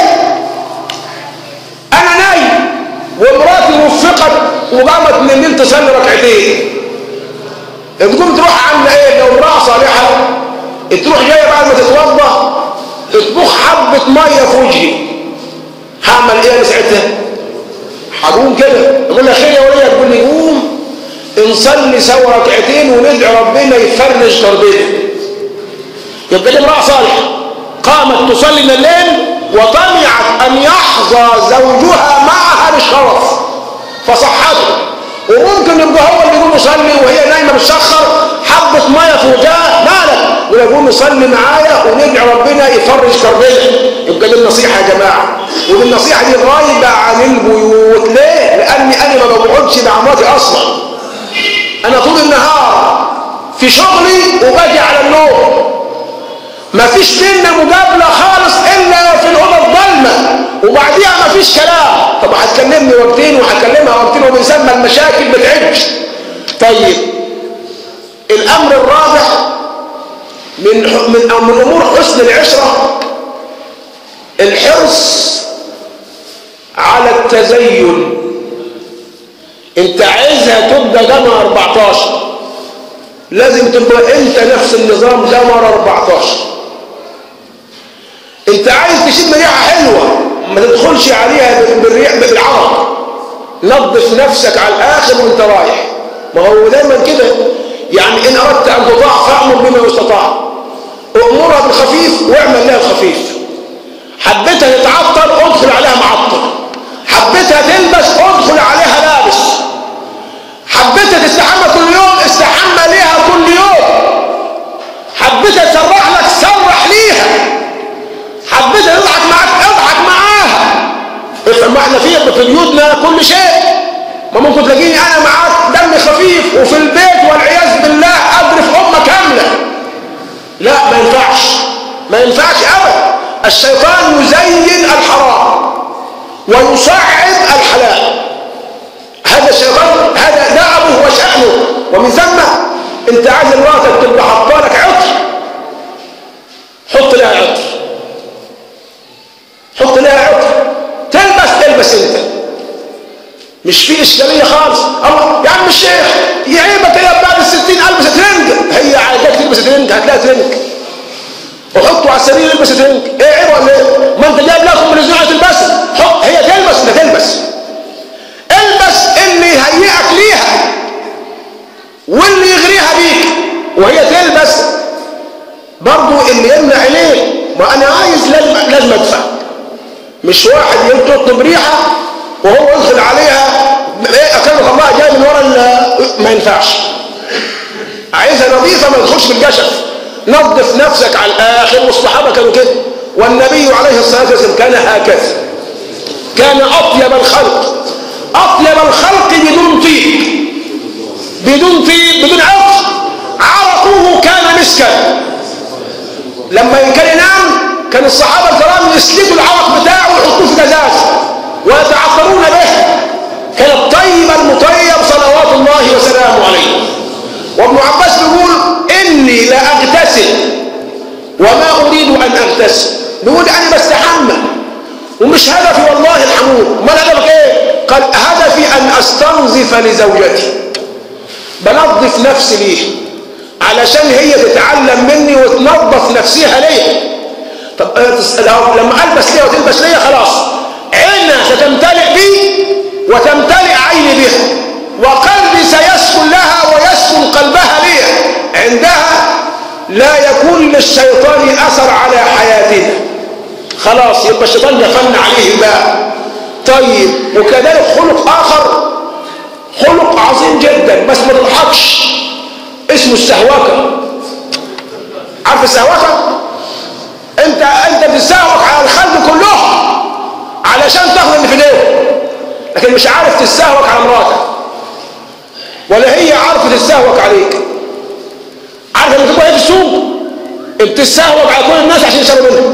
أنا نايم ومراتي وفقت وقامت من الليل تصلي ركعتين تقوم تروح عامله ايه لو امراه صالحه تروح جايه بعد ما تتوضا تطبخ حبه ميه في وجهي هعمل ايه انا ساعتها هقوم كده اقول لها خير يا وليه تقول لي قوم نصلي سوا ركعتين وندعي ربنا يفرج كربنا يبقى دي امراه صالحه قامت تصلي من الليل وطمعت ان يحظى زوجها معها بالشرف فصحته وممكن يبقى هو اللي يقوم يصلي وهي نايمه بتسخر حبه ميه في وجهها مالك ويقوم يصلي معايا وندعي ربنا يفرج كربنا يبقى دي النصيحه يا جماعه ودي النصيحه دي غايبه عن البيوت ليه؟ لاني انا ما بقعدش مع مراتي اصلا انا طول النهار في شغلي وباجي على النوم ما فيش بينا مقابله خالص الا في الاوضه الضلمه وبعديها ما فيش كلام طب هتكلمني وقتين وهكلمها وقتين وبنسمى المشاكل بتعج طيب الامر الرابع من من من امور حسن العشره الحرص على التزين انت عايزها تبقى جمع 14 لازم تبقى انت نفس النظام جمر 14 انت عايز تشم ريحه حلوه ما تدخلش عليها بالريح بالعرق نظف نفسك على الاخر وانت رايح ما هو دايما كده يعني ان اردت ان تطاع فامر بما يستطاع امرها بالخفيف واعمل لها الخفيف حبيتها تتعطر ادخل عليها معطر حبيتها تلبس ادخل عليها لابس حبيتها تستحمى كل يوم استحمى ليها كل يوم حبيتها تسرح لك سرح ليها حبيتها تضحك معاك اضحك معاها افهم احنا في في بيوتنا كل شيء ما ممكن تلاقيني انا معاك دمي خفيف وفي البيت والعياذ بالله اضرب امه كامله لا ما ينفعش ما ينفعش ابدا الشيطان يزين الحرام ويصعب الحلال هذا الشيطان هذا دعبه وشأنه ومن ثم انت عايز مراتك تبقى حاطه لك عطر حط لها عطر حط لها عطر تلبس تلبس انت مش في اشكاليه خالص الله يا عم الشيخ يعيبك يا بعد الستين البس ترنج هي عايزاك تلبس ترنج هتلاقي ترنج وحطه على السرير البس ترنج ايه عيب ولا ايه ما انت جايب لها كومبليزيون تلبسها حط هي تلبس انت تلبس البس اللي يهيئك ليها واللي يغريها بيك وهي تلبس برضو اللي يمنع عينيه ما انا عايز لازم لازم ادفع مش واحد يطلب ريحه وهو يدخل عليها ايه اكرمك الله جاي من ورا ما ينفعش عايزها نظيفه ما تدخلش بالجشف نظف نفسك على الاخر والصحابه كانوا كده والنبي عليه الصلاه والسلام كان هكذا كان اطيب الخلق اطيب الخلق بدون طيب بدون طيب بدون عطر عرقه كان مسكا لما كان ينام كان الصحابه الكرام يسلكوا العرق بتاعه ويحطوه في جزاز ويتعطرون به كان الطيب المطيب صلوات الله وسلامه عليه وابن عباس بيقول اني لا اغتسل وما اريد ان اغتسل بيقول انا بستحمى ومش هدفي والله الحمود ما هدفك ايه قال هدفي ان استنظف لزوجتي بنظف نفسي ليه علشان هي تتعلم مني وتنظف نفسها ليه طب لما البس ليها وتلبس ليها خلاص عينها ستمتلئ بي وتمتلئ عيني بها وقلبي سيسكن لها ويسكن قلبها لي عندها لا يكون للشيطان أثر على حياتنا خلاص يبقى الشيطان جفلنا عليه الباب طيب وكذلك خلق آخر خلق عظيم جدا بس ما تضحكش اسمه السهوكة عارف السهوكة انت انت بتسهوك على الخلق كله علشان تاخد اللي في ايديه لكن مش عارف تستهوك على مراتك ولا هي عارفه تستهوك عليك عارفه لما تبقى في السوق بتستهوك على كل الناس عشان يشتروا منك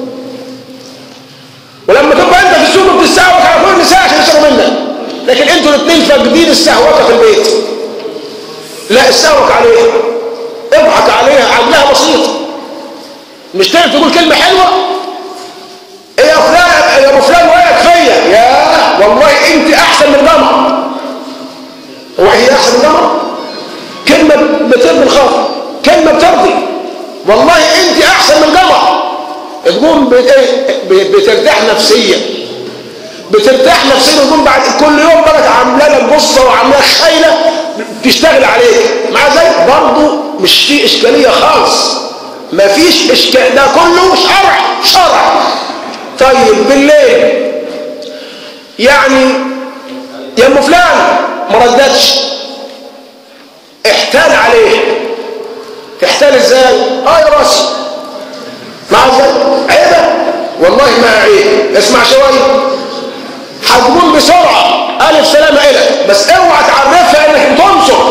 ولما تبقى انت في السوق بتستهوك على كل النساء عشان يشتروا منك لكن انتوا الاثنين فاقدين السهوكه في البيت لا استهوك عليها اضحك عليها عدلها بسيط مش تعرف تقول كلمه حلوه ايه يا فلان يا ابو فلان وياك فيا يا والله انت احسن من قمر هو هي احسن من قمر كلمه بترضي الخاطر كلمه بترضي والله انت احسن من قمر تقوم بترتاح نفسيا بترتاح نفسيا وتقوم بعد كل يوم بقى عامله لك قصه وعامله خايله تشتغل عليك مع ذلك برضه مش في اشكاليه خالص ما فيش اشكال ده كله شرع شرع طيب بالليل يعني يا ام فلان ما ردتش احتال عليه تحتال ازاي اه يا راسي مع ذلك عيبه والله ما عيب اسمع شويه هتقوم بسرعه الف سلامه الك بس اوعى تعرفها انك بتنصب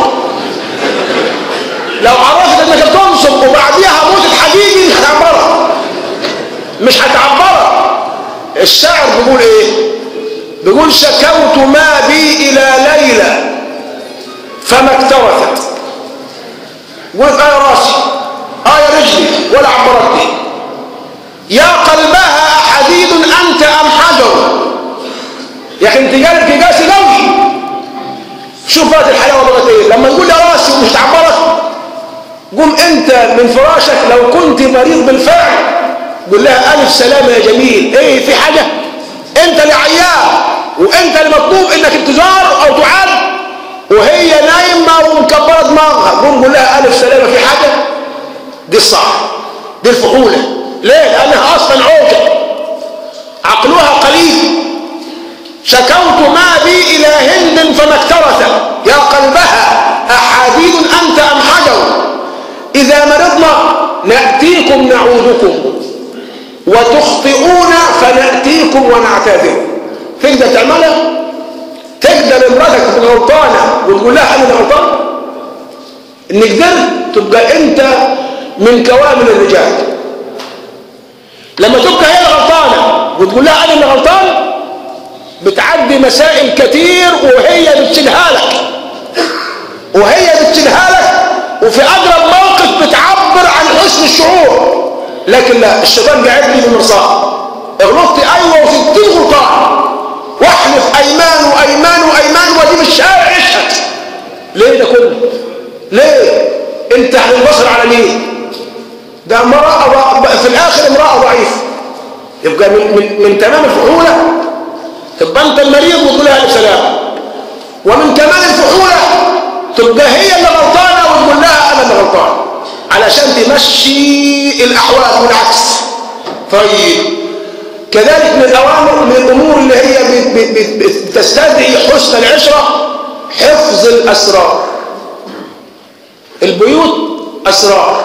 لو عرفت انك بتنصب وبعديها موت حقيقي مش هتعبرها مش هتعبرها الشاعر بيقول ايه بيقول شكوت ما بي الى ليلى فما اكترثت قلت اه يا راسي اه يا رجلي ولا عبرتني يا قلبها حديد انت ام حجر يا اخي انت قلبك قاسي قوي شوف بقى الحلاوه بقت ايه لما نقول يا راسي ومش تعبرك قوم انت من فراشك لو كنت مريض بالفعل قول لها الف سلامه يا جميل ايه في حاجه انت اللي عيان وانت اللي مطلوب انك تزار او تعاد وهي نايمه ومكبره دماغها قوم قول لها الف سلامه في حاجه دي الصح دي الفحوله ليه لانها اصلا عوجه عقلها قليل شكوت ما بي الى هند فما اكترث يا قلبها احاديد انت ام حجر اذا مرضنا ناتيكم نعودكم وتخطئون فناتيكم ونعتذر تقدر تعملها تقدر امرأتك تكون غلطانه وتقول لها انا اللي غلطان ان قدرت تبقى انت من كوامل الرجال لما تبقى هي غلطانه وتقول لها انا اللي غلطان بتعدي مسائل كتير وهي بتشيلها لك وهي بتشيلها لك وفي اقرب موقف بتعبر عن حسن الشعور لكن لا الشيطان قاعد لي بالمرصاد غلطت ايوه وستين غلطان واحلف ايمان وايمان وايمان واجيب الشارع يشهد ليه ده كله ليه انت هتنبصر على مين ده امرأة في الاخر امرأة ضعيفة يبقى من, من, من تمام الفحولة تبقى انت المريض وتقول لها الف سلام ومن كمال الفحولة تبقى هي اللي غلطانة وتقول لها انا اللي غلطان علشان تمشي الاحوال والعكس طيب كذلك من الاوامر من الامور اللي هي بتستدعي حسن العشرة حفظ الاسرار البيوت اسرار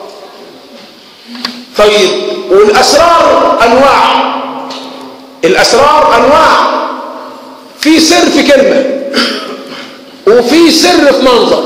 طيب والاسرار انواع الاسرار انواع في سر في كلمه وفي سر في منظر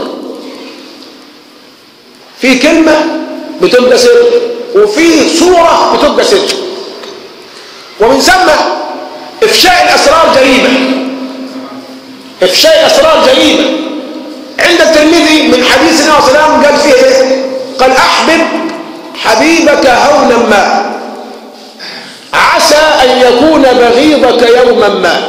في كلمه بتبقى سر وفي صوره بتبقى سر ومن ثم افشاء الاسرار جريمه افشاء الاسرار جريمه عند الترمذي من حديث النبي صلى الله عليه وسلم قال فيه ايه قال احبب حبيبك هونا ما عسى أن يكون بغيضك يوما ما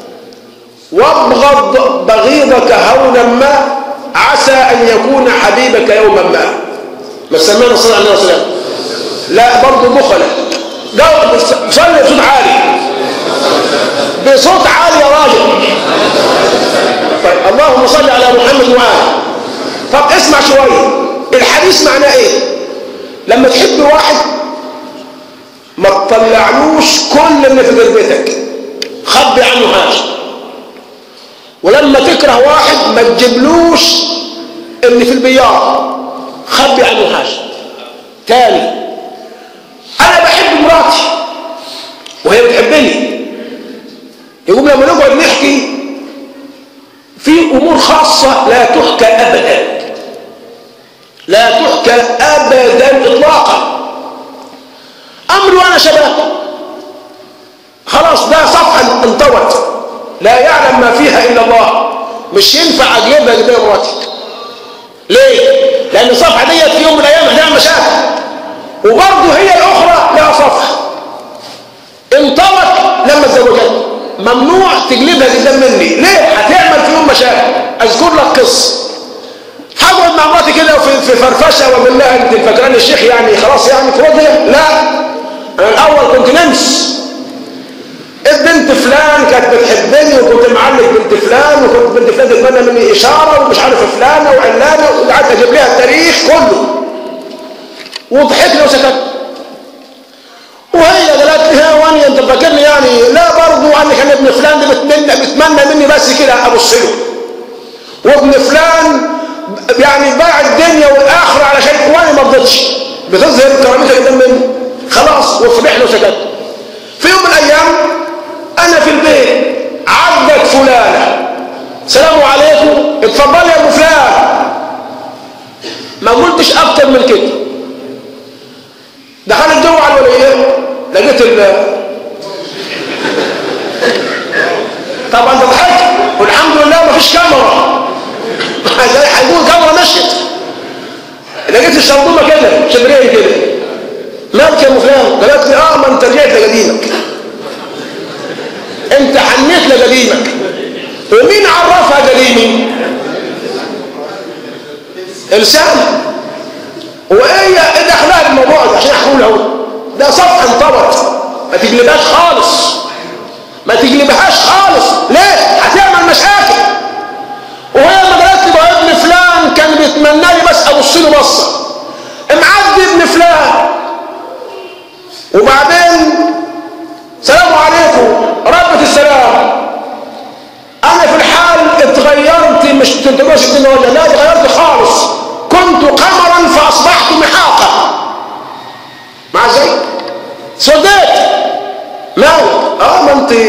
وابغض بغيضك هونا ما عسى أن يكون حبيبك يوما ما ما سمعنا صلى الله عليه وسلم لا برضه بخلة صلي بصوت عالي بصوت عالي يا راجل طيب اللهم صل على محمد وآله طب اسمع شوية الحديث معناه ايه لما تحب واحد ما تطلعلوش كل اللي في قلبتك خبي عنه حاجه ولما تكره واحد ما تجيبلوش اللي في البيار خبي عنه حاجه تاني انا بحب مراتي وهي بتحبني يقوم لما نقعد نحكي في امور خاصه لا تحكى ابدا لا تحكى ابدا اطلاقا امر وانا شباب خلاص ده صفحه انطوت لا يعلم ما فيها الا الله مش ينفع اجيبها قدام مراتي ليه لان الصفحه ديت في يوم من الايام هتعمل مشاكل وبرضه هي الاخرى لها صفحه انطوت لما اتزوجت ممنوع تجلبها قدام مني ليه هتعمل في يوم مشاكل اذكر لك قصه هقعد مع مراتي كده في في فرفشه واقول لها انت فاكراني الشيخ يعني خلاص يعني فاضيه لا انا الاول كنت نمس البنت فلان كانت بتحبني وكنت معلق بنت فلان وكنت بنت فلان تتمنى مني اشاره ومش عارف فلانه وعلانه وقعدت اجيب لها التاريخ كله وضحكنا وسكت وهي قالت لي واني انت فاكرني يعني لا برضه قال لي كان ابن فلان ده بتمنى بتمنى مني بس كده ابص له وابن فلان يعني باع الدنيا والاخره علشان وانا ما رضيتش بتظهر كرامتها قدام مني خلاص وفرحنا وسكت في يوم من الايام انا في البيت عدت فلانه سلام عليكم اتفضلي يا ابو فلان ما قلتش اكتر من كده دخلت جوه على الوليه لقيت ال طبعا ضحكت والحمد لله ما فيش كاميرا زي هيقول كاميرا مشيت لقيت الشرطومه كده شبريه كده مالك يا ابو فلان قالت لي اه ما انت رجعت لقديمك انت حنيت لقديمك ومين عرفها قديمي لسان وايه ايه دخلها الموضوع ده عشان احكوا له ده صفحه انطبت ما تجلبهاش خالص ما تجلبهاش خالص ليه هتعمل مشاكل وهي لما قالت لي بقى ابن فلان كان بيتمنى لي بس ابص له بصه معدي ابن فلان وبعدين سلام عليكم ربة السلام انا في الحال اتغيرت مش تنتبهش الدنيا ولا لا اتغيرت خالص كنت قمرا فاصبحت محاقا مع زي صدقت مالك اه ما انت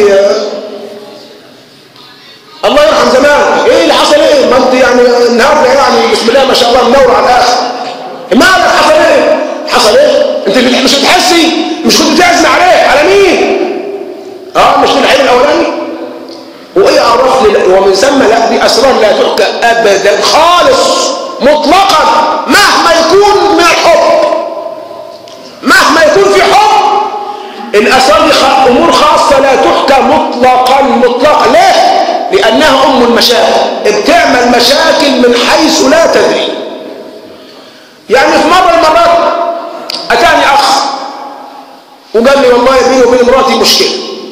الله يرحم زمان ايه اللي حصل ايه ما انت يعني النهارده يعني بسم الله ما شاء الله منور على الاخر مالك حصل ايه حصل ايه انت مش بتحسي مش كنت بتعزم عليه على مين اه مش الحين الاولاني وايه عرف لي ومن ثم لا دي اسرار لا تحكى ابدا خالص مطلقا مهما يكون من الحب مهما يكون في حب الاسرار دي امور خاصه لا تحكى مطلقا مطلقا ليه لانها ام المشاكل بتعمل مشاكل من حيث لا تدري يعني في مره المرات اتاني اخ وقال لي والله بيني وبين مراتي مشكله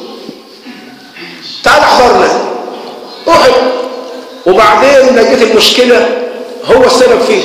تعال احضرنا احد وبعدين لقيت المشكله هو السبب فيه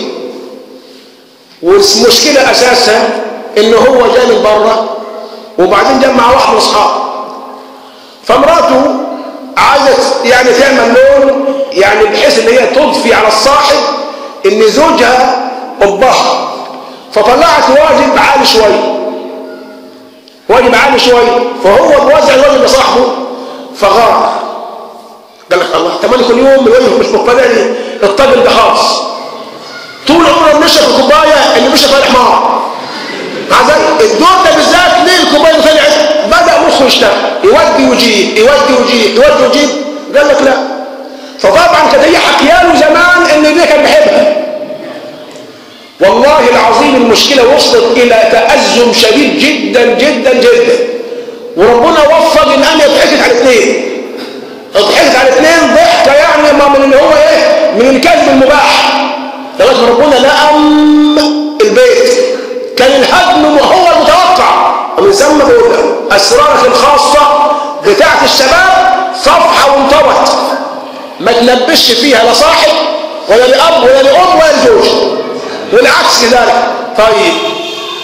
والمشكله اساسها ان هو جاي من بره وبعدين جمع واحد من اصحابه فمراته عايزه يعني تعمل لون يعني بحيث ان هي تضفي على الصاحب ان زوجها قبها فطلعت واجب عالي شويه واجب عالي شويه فهو بوزع الواجب لصاحبه فغار قال لك الله تمام كل يوم الوجه مش مقتنعني الطاجن ده خالص طول عمره بنشرب الكوبايه اللي بيشرب فيها الحمار مع ذلك الدور ده بالذات ليه الكوبايه اللي طلعت بدا مخه يشتغل يودي ويجيب يودي ويجيب يودي ويجيب قال لك لا فطبعا كانت هي حكياله زمان ان دي كان بيحبها والله العظيم المشكله وصلت الى تازم شديد جدا جدا جدا وربنا وفق ان انا ضحكت على الاثنين ضحكت على الاثنين ضحكه يعني ما من اللي هو ايه من الكذب المباح لغايه ما ربنا لأم البيت كان الهدم وهو المتوقع ومن ثم بقول له اسرارك الخاصه بتاعت الشباب صفحه وانطوت ما تلبسش فيها لا صاحب ولا لاب ولا لام ولا لزوج والعكس كذلك طيب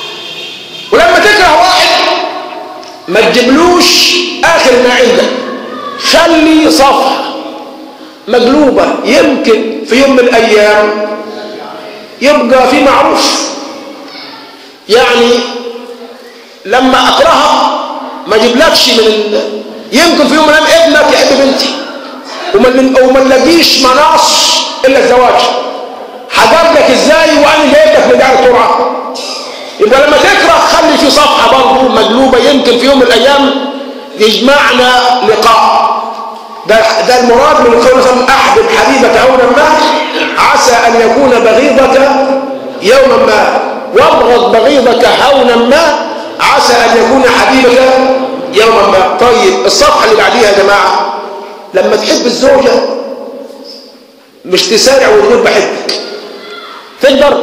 ولما تكره واحد ما تجيبلوش اخر ما عندك خلي صفحه مقلوبه يمكن في يوم من الايام يبقى في معروف يعني لما اكرهها ما اجيبلكش من ال... يمكن في يوم من الايام ابنك يحب بنتي وما وما نلاقيش مناص الا الزواج هجابلك ازاي وانا جايب لك من دار الترعه يبقى لما تكره خلي في صفحه برضه مقلوبه يمكن في يوم من الايام يجمعنا لقاء ده ده المراد من قول صلى احبب حبيبك هونا ما عسى ان يكون بغيضك يوما ما وابغض بغيضك هونا ما عسى ان يكون حبيبك يوما ما طيب الصفحه اللي بعديها يا جماعه لما تحب الزوجه مش تسارع وتقول بحبك تقدر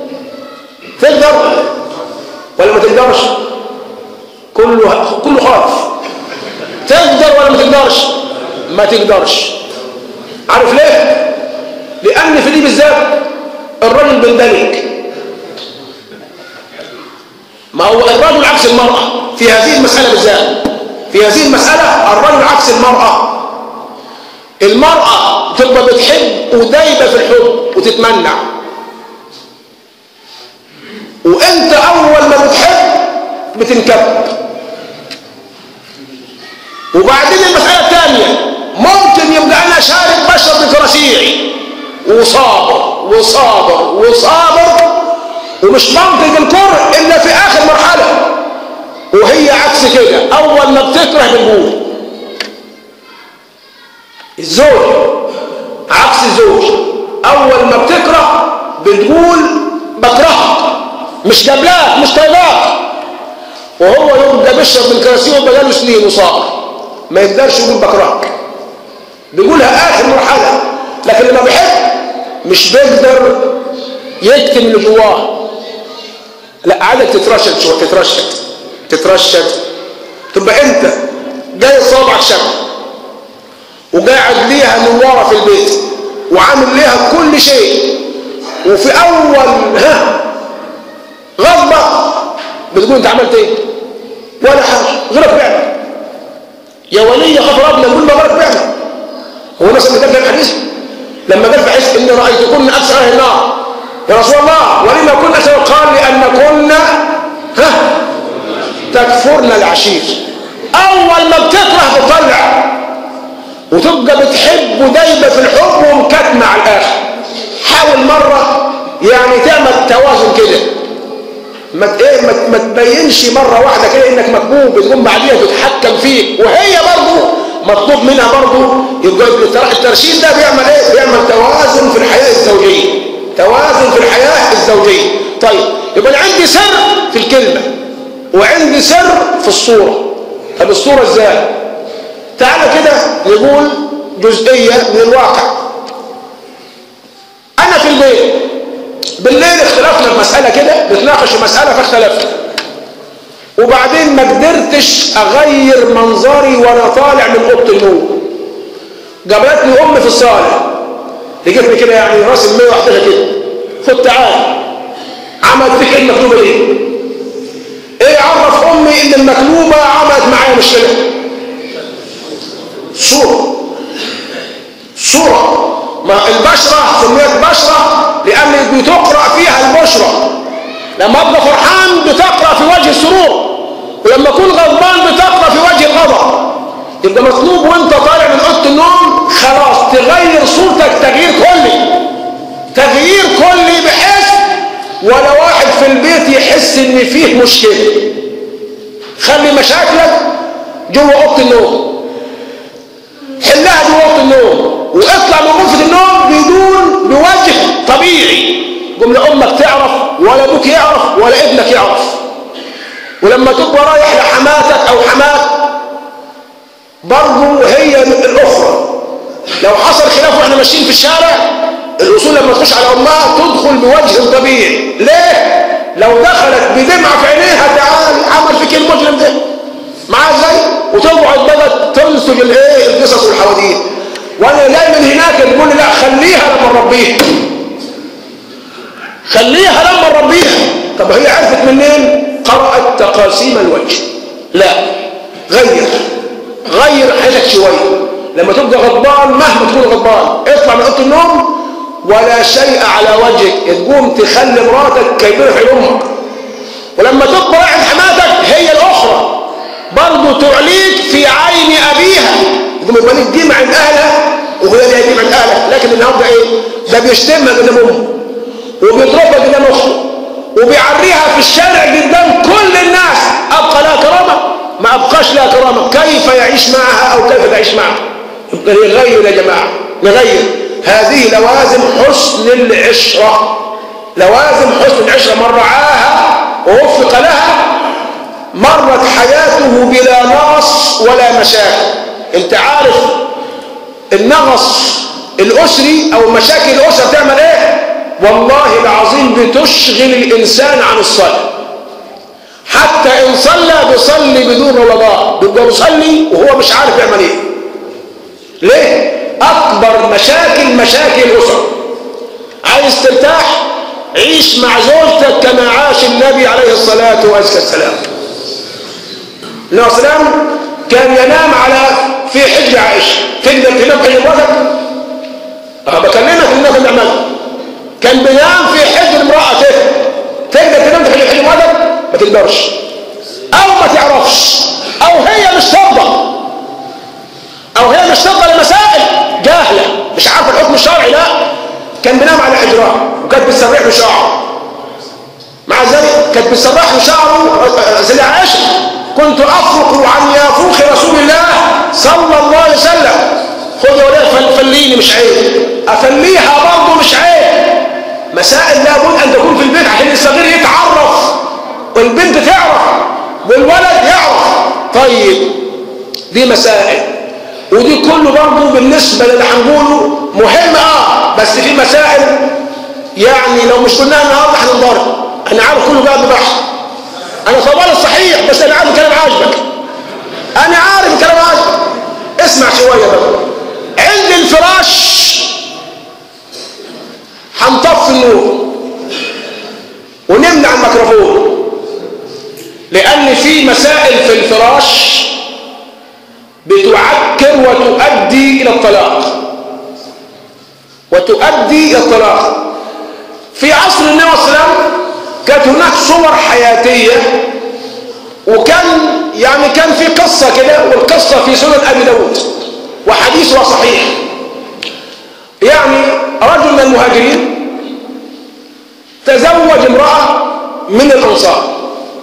تقدر ولا ما تقدرش كله كله خالص تقدر ولا ما تقدرش ما تقدرش عارف ليه لان في دي بالذات الرجل بيندلك ما هو الرجل عكس المرأة في هذه المسألة بالذات في هذه المسألة الرجل عكس المرأة المرأة تبقى بتحب ودايبة في الحب وتتمنع وانت اول ما بتحب بتنكب وبعدين المسألة الثانية ممكن يبقى انا شارب بشرب كراسيعي وصابر وصابر وصابر ومش منطق الكره الا في اخر مرحلة وهي عكس كده اول ما بتكره بنقول الزوج عكس الزوج اول ما بتكره بتقول بكرهك مش قبلك مش طايقاك وهو يبقى بيشرب من كراسيه ويبقى له سنين وصابر ما يقدرش يقول بكرهك بيقولها اخر مرحله لكن لما بيحب مش بيقدر يكتم اللي جواه لا عادك تترشد شويه تترشد تترشد تبقى انت جاي صابعك شبه وقاعد ليها من ورا في البيت وعامل ليها كل شيء وفي اول ها غضبة بتقول انت عملت ايه ولا حاجه غيرك بيعمل يا ولي خاف ربنا يقول ما غيرك بيعمل هو نفس اللي قال في الحديث لما قال في حديث اني رايتكن اكثر اهل النار يا رسول الله ولما كنا اكثر قال لان كنا ها تكفرنا العشير اول ما بتكره بتطلع وتبقى بتحب ودايبه في الحب ومكتمه على الاخر حاول مره يعني تعمل توازن كده ما ايه ما تبينش مره واحده كده انك مكبوب بتقوم بعديها تتحكم فيك وهي برضه مطلوب منها برضه يبقى الترشيد ده بيعمل ايه بيعمل توازن في الحياه الزوجيه توازن في الحياه الزوجيه طيب يبقى انا عندي سر في الكلمه وعندي سر في الصوره طب الصوره ازاي تعالى كده نقول جزئيه من الواقع انا في البيت بالليل اختلفنا في مسألة كده بتناقش في مسألة فاختلفنا وبعدين ما قدرتش اغير منظري وانا طالع من اوضه النوم قابلتني امي في الصاله لقيتني كده يعني راسي 111 كده خد تعال عملت فيك ايه المكتوبه دي ايه عرف امي ان المكتوبه عملت معايا مشكله صوره صوره ما البشرة سميت بشرة لأن بتقرأ فيها البشرة لما أبقى فرحان بتقرأ في وجه السرور ولما أكون غضبان بتقرأ في وجه الغضب يبقى مطلوب وانت طالع من اوضه النوم خلاص تغير صورتك تغيير كلي تغيير كلي بحيث ولا واحد في البيت يحس ان فيه مشكله خلي مشاكلك جوه اوضه النوم حلها جوه اوضه النوم واطلع من غرفة النوم بدون بوجه طبيعي قم لأمك تعرف ولا أبوك يعرف ولا ابنك يعرف ولما تبقى رايح لحماتك أو حماك برضه هي الأخرى لو حصل خلاف واحنا ماشيين في الشارع الأصول لما تخش على أمها تدخل بوجه طبيعي ليه؟ لو دخلت بدمعة في عينيها تعال عمل فيك المجرم ده معاه ازاي؟ وتقعد بقى تنسج الايه القصص والحواديت وانا جاي من هناك تقول لي لا خليها لما نربيها خليها لما نربيها طب هي عرفت منين قرأت تقاسيم الوجه لا غير غير حياتك شوية لما تبقى غضبان مهما تكون غضبان اطلع من اوضه النوم ولا شيء على وجهك تقوم تخلي مراتك كيبير في امك ولما تبقى واحد حماتك هي الاخرى برضه تعليك في عين ابيها يقوم يبقى لك دي عند اهلها وهي ليها دي عند اهلها لكن النهارده ايه ده بيشتمها قدام امه وبيضربها قدام اخته وبيعريها في الشارع قدام كل الناس ابقى لها كرامه ما ابقاش لها كرامه كيف يعيش معها او كيف تعيش معها يبقى نغير يا جماعه نغير هذه لوازم حسن العشره لوازم حسن العشره من رعاها ووفق لها مرت حياته بلا نقص ولا مشاكل انت عارف النقص الاسري او مشاكل الاسره بتعمل ايه والله العظيم بتشغل الانسان عن الصلاه حتى ان صلى بيصلي بدون رمضان بيبقى بيصلي وهو مش عارف يعمل ايه ليه اكبر مشاكل مشاكل الاسر عايز ترتاح عيش مع زوجتك كما عاش النبي عليه الصلاه والسلام النبي عليه السلام كان ينام على في حجر عائشه تقدر تنام في مراتك أنا بكلمك الناس اللي عملها كان بينام في حجر امرأته تقدر تنام في حجر مراتك ما تقدرش او ما تعرفش او هي مش ترضى او هي مش ترضى لمسائل جاهله مش عارفه الحكم الشرعي لا كان بينام على حجرها وكانت بتسرح له شعره مع ذلك كانت بتسرح له شعره سيدة عائشه كنت افرق عن يافوخ رسول الله صلى الله عليه وسلم خذ يا ولاد فليني مش عيب افليها برضه مش عيب مسائل لابد ان تكون في البيت عشان الصغير يتعرف والبنت تعرف والولد يعرف طيب دي مسائل ودي كله برضه بالنسبه للي هنقوله مهم اه بس في مسائل يعني لو مش قلناها النهارده هننضرب انا عارف كله قاعد بحث انا طوال الصحيح بس انا عارف الكلام عاجبك انا عارف الكلام عاجبك اسمع شويه بقى عند الفراش هنطفي النور ونمنع الميكروفون لان في مسائل في الفراش بتعكر وتؤدي الى الطلاق وتؤدي الى الطلاق في عصر النبي صلى الله عليه وسلم كانت هناك صور حياتيه وكان يعني كان في قصه كده والقصه في سنن ابي داود وحديثها صحيح يعني رجل من المهاجرين تزوج امرأة من الأنصار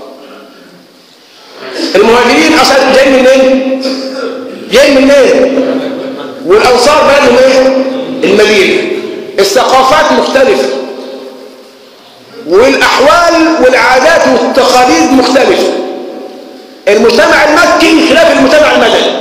المهاجرين أصلا جايين منين؟ جايين منين؟ والأنصار بلدهم ايه؟ المدينة الثقافات مختلفة والأحوال والعادات والتقاليد مختلفة المجتمع المكي خلاف المجتمع المدني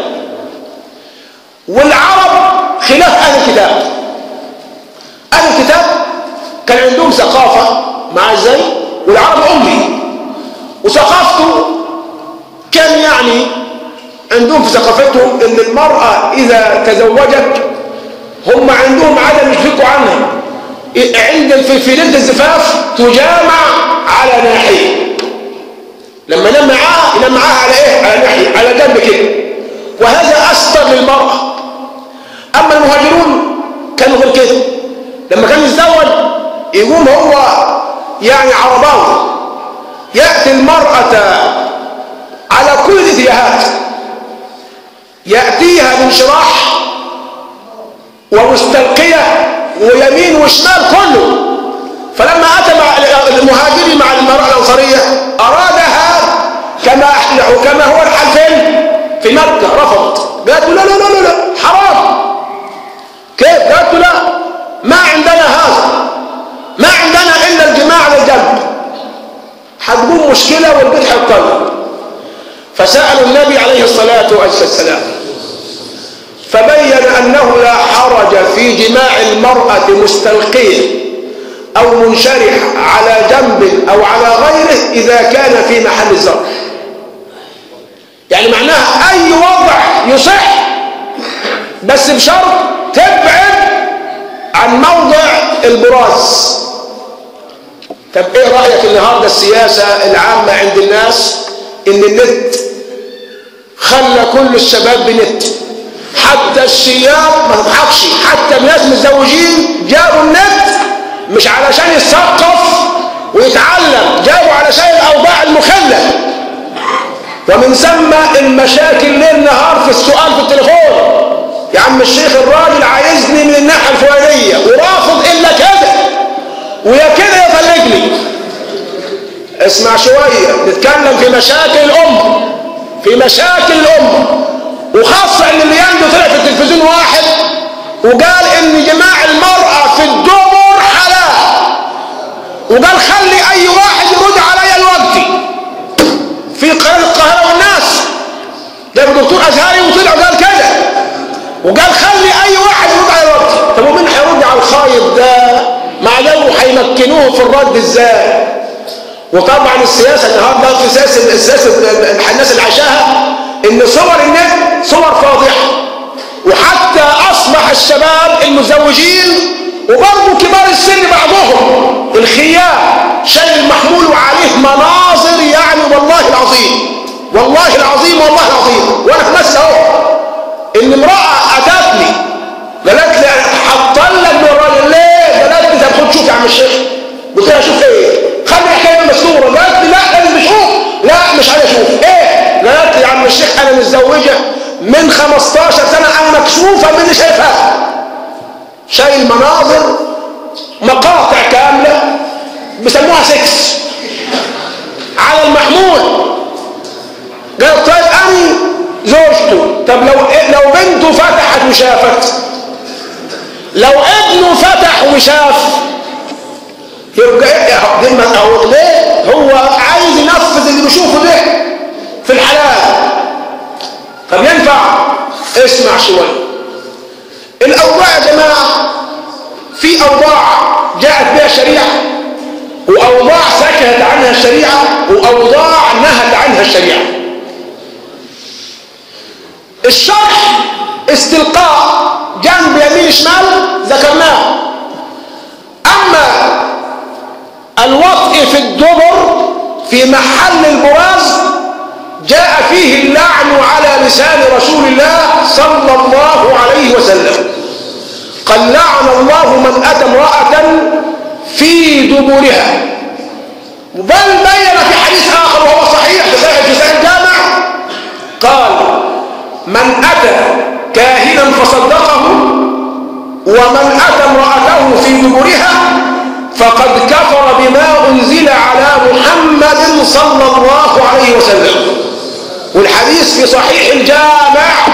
والعرب خلاف أهل الكتاب أهل الكتاب كان عندهم ثقافة مع ازاي والعرب أمي وثقافته كان يعني عندهم في ثقافتهم ان المرأة اذا تزوجت هم عندهم عدم يشفقوا عنها عند في في ليله الزفاف تجامع على ناحيه لما ينام معاها ينام معاها على ايه على ناحيه على جنب كده وهذا استر للمرأة اما المهاجرون كانوا غير كده لما كان يتزوج يقوم هو يعني عرباوي يأتي المرأة على كل الاتجاهات يأتيها بانشراح ومستلقية ويمين وشمال كله فلما أتى مع المهاجري مع المرأة الأنصارية أرادها كما كما هو الحال فين؟ في مكة رفضت قالت له لا لا لا لا حرام كيف؟ قالت له لا ما عندنا هذا ما عندنا إلا الجماع على الجنب هتقوم مشكلة والبيت هيضطرب فسألوا النبي عليه الصلاة والسلام فبين أنه لا حرج في جماع المرأة مستلقية أو منشرح على جنب أو على غيره إذا كان في محل الزرع يعني معناها أي وضع يصح بس بشرط تبعد عن موضع البراز طب ايه رأيك النهاردة السياسة العامة عند الناس ان النت خلى كل الشباب بنت حتى الشياب ما تضحكش حتى الناس متزوجين جابوا النت مش علشان يتثقف ويتعلم جابوا علشان الاوضاع المخلة ومن ثم المشاكل ليل نهار في السؤال في التليفون يا عم الشيخ الراجل عايزني من الناحية الفلانية ورافض الا كده ويا كده يطلقني اسمع شوية نتكلم في مشاكل الأمة في مشاكل الأمة وخاصة ان اللي عنده طلع في التلفزيون واحد وقال ان جماع المرأة في الدبر حلال وقال خلي اي واحد يرد عليا الوقت في قناة القاهرة والناس ده دكتور ازهري وطلع وقال كده وقال خلي اي واحد يرد على الوقت طب ومين هيرد على الخايب ده مع لو هيمكنوه في الرد ازاي وطبعا السياسة النهارده في سياسة السياسة الناس اللي عاشاها ان صور النت صور فاضحة وحتى اصبح الشباب المزوجين وبرضه كبار السن بعضهم الخيام شيء المحمول وعليه مناظر يعني والله العظيم والله العظيم والله العظيم وانا في نفسي اهو ان امرأة اتتني قالت لي هتطلق من الراجل ليه؟ قالت لي طب خد شوف يا عم الشيخ قلت لها شوف ايه؟ خلي الحكايه مستوره قالت لي لا لازم اشوف لا مش عايز اشوف ايه؟ قالت لي يا عم الشيخ انا متزوجه من 15 سنه انا مكشوفه من اللي شايفها شايل مناظر مقاطع كامله بيسموها سكس على المحمول قال طيب انا زوجته طب لو لو بنته فتحت وشافت لو ابنه فتح وشاف يبقى دي أو ليه هو عايز ينفذ اللي بيشوفه ده في الحلال طب ينفع اسمع شويه الاوضاع يا جماعه في اوضاع جاءت بها الشريعه واوضاع سكتت عنها الشريعه واوضاع نهت عنها الشريعه الشرح استلقاء جنب يمين شمال ذكرناه اما الوطء في الدبر في محل البراز جاء فيه اللعن على لسان رسول الله صلى الله عليه وسلم قال لعن الله من اتى امراه في دبرها بل بين في حديث اخر وهو صحيح في صحيح الجامع قال من اتى كاهنا فصدقه ومن اتى امراته في دبرها فقد كفر بما انزل على محمد صلى الله عليه وسلم والحديث في صحيح الجامع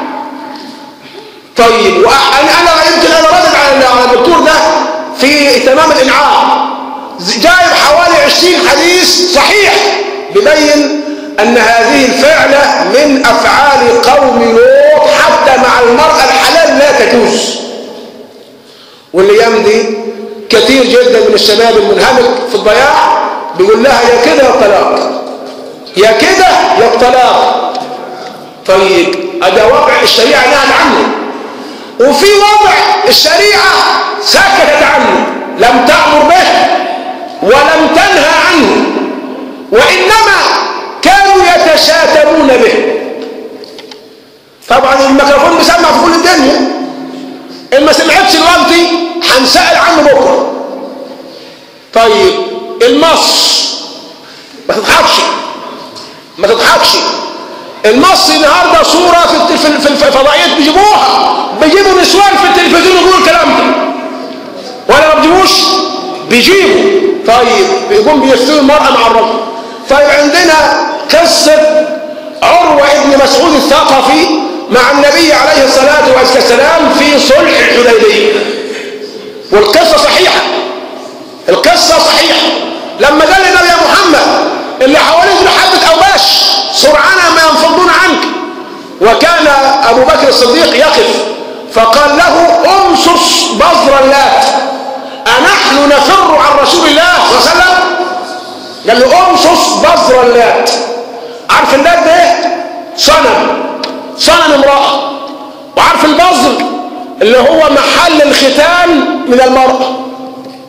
طيب وانا انا يمكن انا ردد على الدكتور ده في تمام الانعام جايب حوالي 20 حديث صحيح ببين ان هذه الفعلة من افعال قوم لوط حتى مع المرأة الحلال لا تجوز والايام دي كثير جدا من الشباب المنهمك في الضياع بيقول لها يا كده يا طلاق يا كده يا الطلاق طيب هذا وضع الشريعة نهت عنه وفي وضع الشريعة سكتت عنه لم تأمر به ولم تنهى عنه وإنما كانوا يتشاتمون به طبعا الميكروفون بيسمع في كل الدنيا ان ما سمعتش دلوقتي هنسأل عنه بكره طيب المص ما تضحكش ما تضحكش المص النهارده صوره في في الفضائيات بيجيبوها بيجيبوا نسوان في التلفزيون يقولوا الكلام ده ولا ما بيجيبوش بيجيبوا طيب بيقوم بيفتوا المراه مع الرجل طيب عندنا قصه عروه ابن مسعود الثقفي مع النبي عليه الصلاه والسلام في صلح الحديبيه والقصه صحيحه القصه صحيحه لما قال النبي يا محمد اللي حواليك دول حبه اوباش سرعان ما ينفضون عنك وكان ابو بكر الصديق يقف فقال له امصص بذر اللات انحن نفر عن رسول الله صلى الله عليه وسلم قال له امصص بذر اللات عارف اللات ده ايه صنم صنم امراه وعارف البذر اللي هو محل الختان من المراه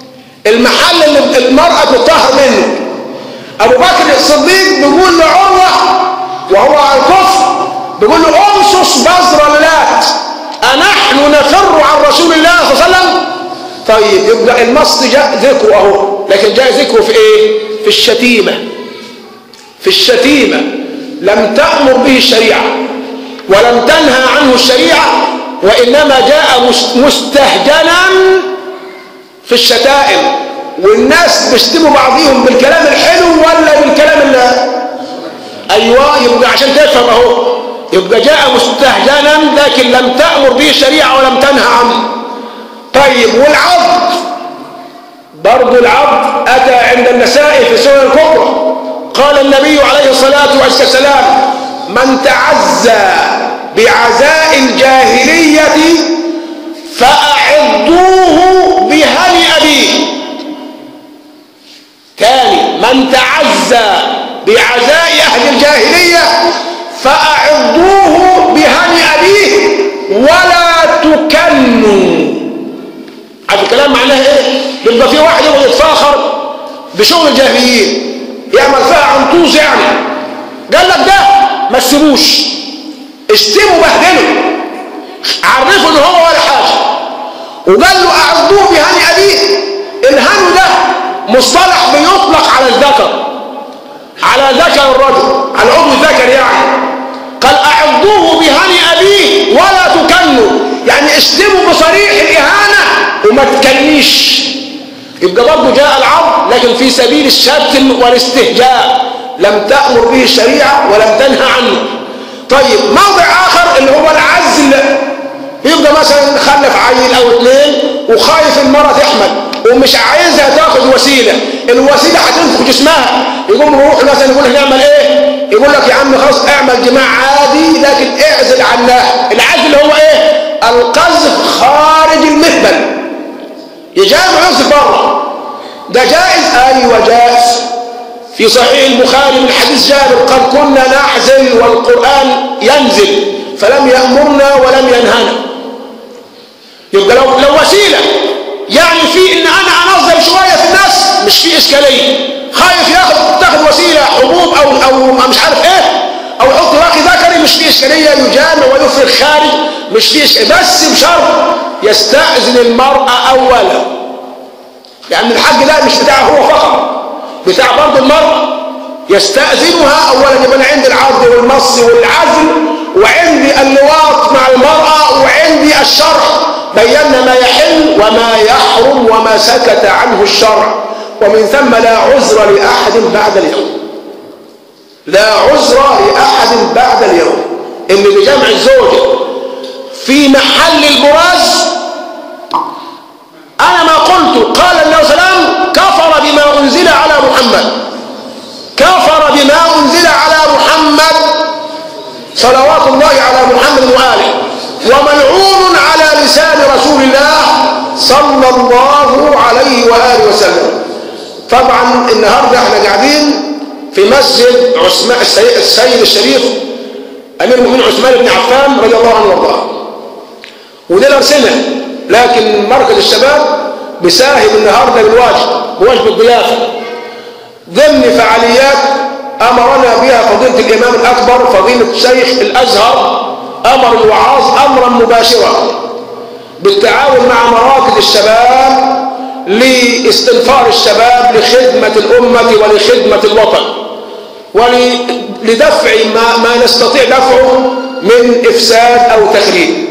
المحل اللي المرأة تطهر منه أبو بكر الصديق بيقول لعروة وهو على الكفر بيقول له امصص بذر اللات أنحن نفر عن رسول الله صلى الله عليه وسلم طيب يبقى النص جاء ذكره أهو لكن جاء ذكره في إيه؟ في الشتيمة في الشتيمة لم تأمر به الشريعة ولم تنهى عنه الشريعة وإنما جاء مستهجنا في الشتائم والناس بيشتموا بعضهم بالكلام الحلو ولا بالكلام اللي أيوة يبقى عشان تفهم أهو يبقى جاء مستهجنا لكن لم تأمر به الشريعة ولم تنهى عنه طيب والعبد برضو العبد أتى عند النساء في سنن الكبرى قال النبي عليه الصلاة والسلام من تعزى بعزاء الجاهلية فأعضوه بهني أبيه ثاني من تعزى بعزاء أهل الجاهلية فأعضوه بهني أبيه ولا تكنوا عارف الكلام معناه ايه يبقى في واحد يبغى يتفاخر بشغل الجاهليين يعمل فيها عنطوز يعني قال لك ده ما تسيبوش اشتموا بهدلوا عرفوا ان هو ولا حاجه وقال له اعضوه بهني ابيه الهن ده مصطلح بيطلق على الذكر على ذكر الرجل على عضو الذكر يعني قال اعضوه بهني ابيه ولا تكنوا يعني اشتموا بصريح الاهانه وما تكنيش يبقى برضه جاء العرض لكن في سبيل الشتم والاستهجاء لم تأمر به الشريعة ولم تنهى عنه طيب موضع آخر اللي هو العز اللي يبقى مثلا خلف عيل أو اثنين وخايف المرأة تحمل ومش عايزها تاخد وسيلة الوسيلة هتنفخ جسمها يقوم يروح مثلا يقول لك نعمل ايه يقول لك يا عم خلاص اعمل جماع عادي لكن اعزل عنها العزل اللي هو ايه القذف خارج المهبل يجامع يصف بره ده جائز ايوه جائز في صحيح البخاري من حديث جابر قال كنا نعزل والقران ينزل فلم يامرنا ولم ينهانا يبقى لو لو وسيله يعني في ان انا انظم شويه في الناس مش في اشكاليه خايف ياخد تاخد وسيله حبوب او او مش عارف ايه او يحط باقي ذكري مش في اشكاليه يجامع ويفرغ خارج مش في اشكاليه بس بشرط يستاذن المراه اولا لان الحج ده مش بتاعه هو فقط بتاع برضه المراه يستاذنها اولا يبقى انا عندي العرض والمص والعزل وعندي اللواط مع المراه وعندي الشرع بينا ما يحل وما يحرم وما سكت عنه الشرع ومن ثم لا عذر لاحد بعد اليوم لا عذر لأحد بعد اليوم اللي بجمع الزوجة في محل البراز أنا ما قلت قال النبي صلى الله عليه وسلم كفر بما أنزل على محمد كفر بما أنزل على محمد صلوات الله على محمد وآله وملعون على لسان رسول الله صلى الله عليه وآله وسلم طبعا النهاردة احنا قاعدين في مسجد عثمان السيد الشريف امير المؤمنين عثمان بن عفان رضي الله عنه وارضاه ودي سنه لكن مركز الشباب بيساهم النهارده بالواجب بواجب الضيافه ضمن فعاليات امرنا بها فضيله الامام الاكبر فضيله شيخ الازهر امر الوعاظ امرا مباشرا بالتعاون مع مراكز الشباب لاستنفار الشباب لخدمه الامه ولخدمه الوطن ولدفع ما, ما نستطيع دفعه من إفساد أو تخريب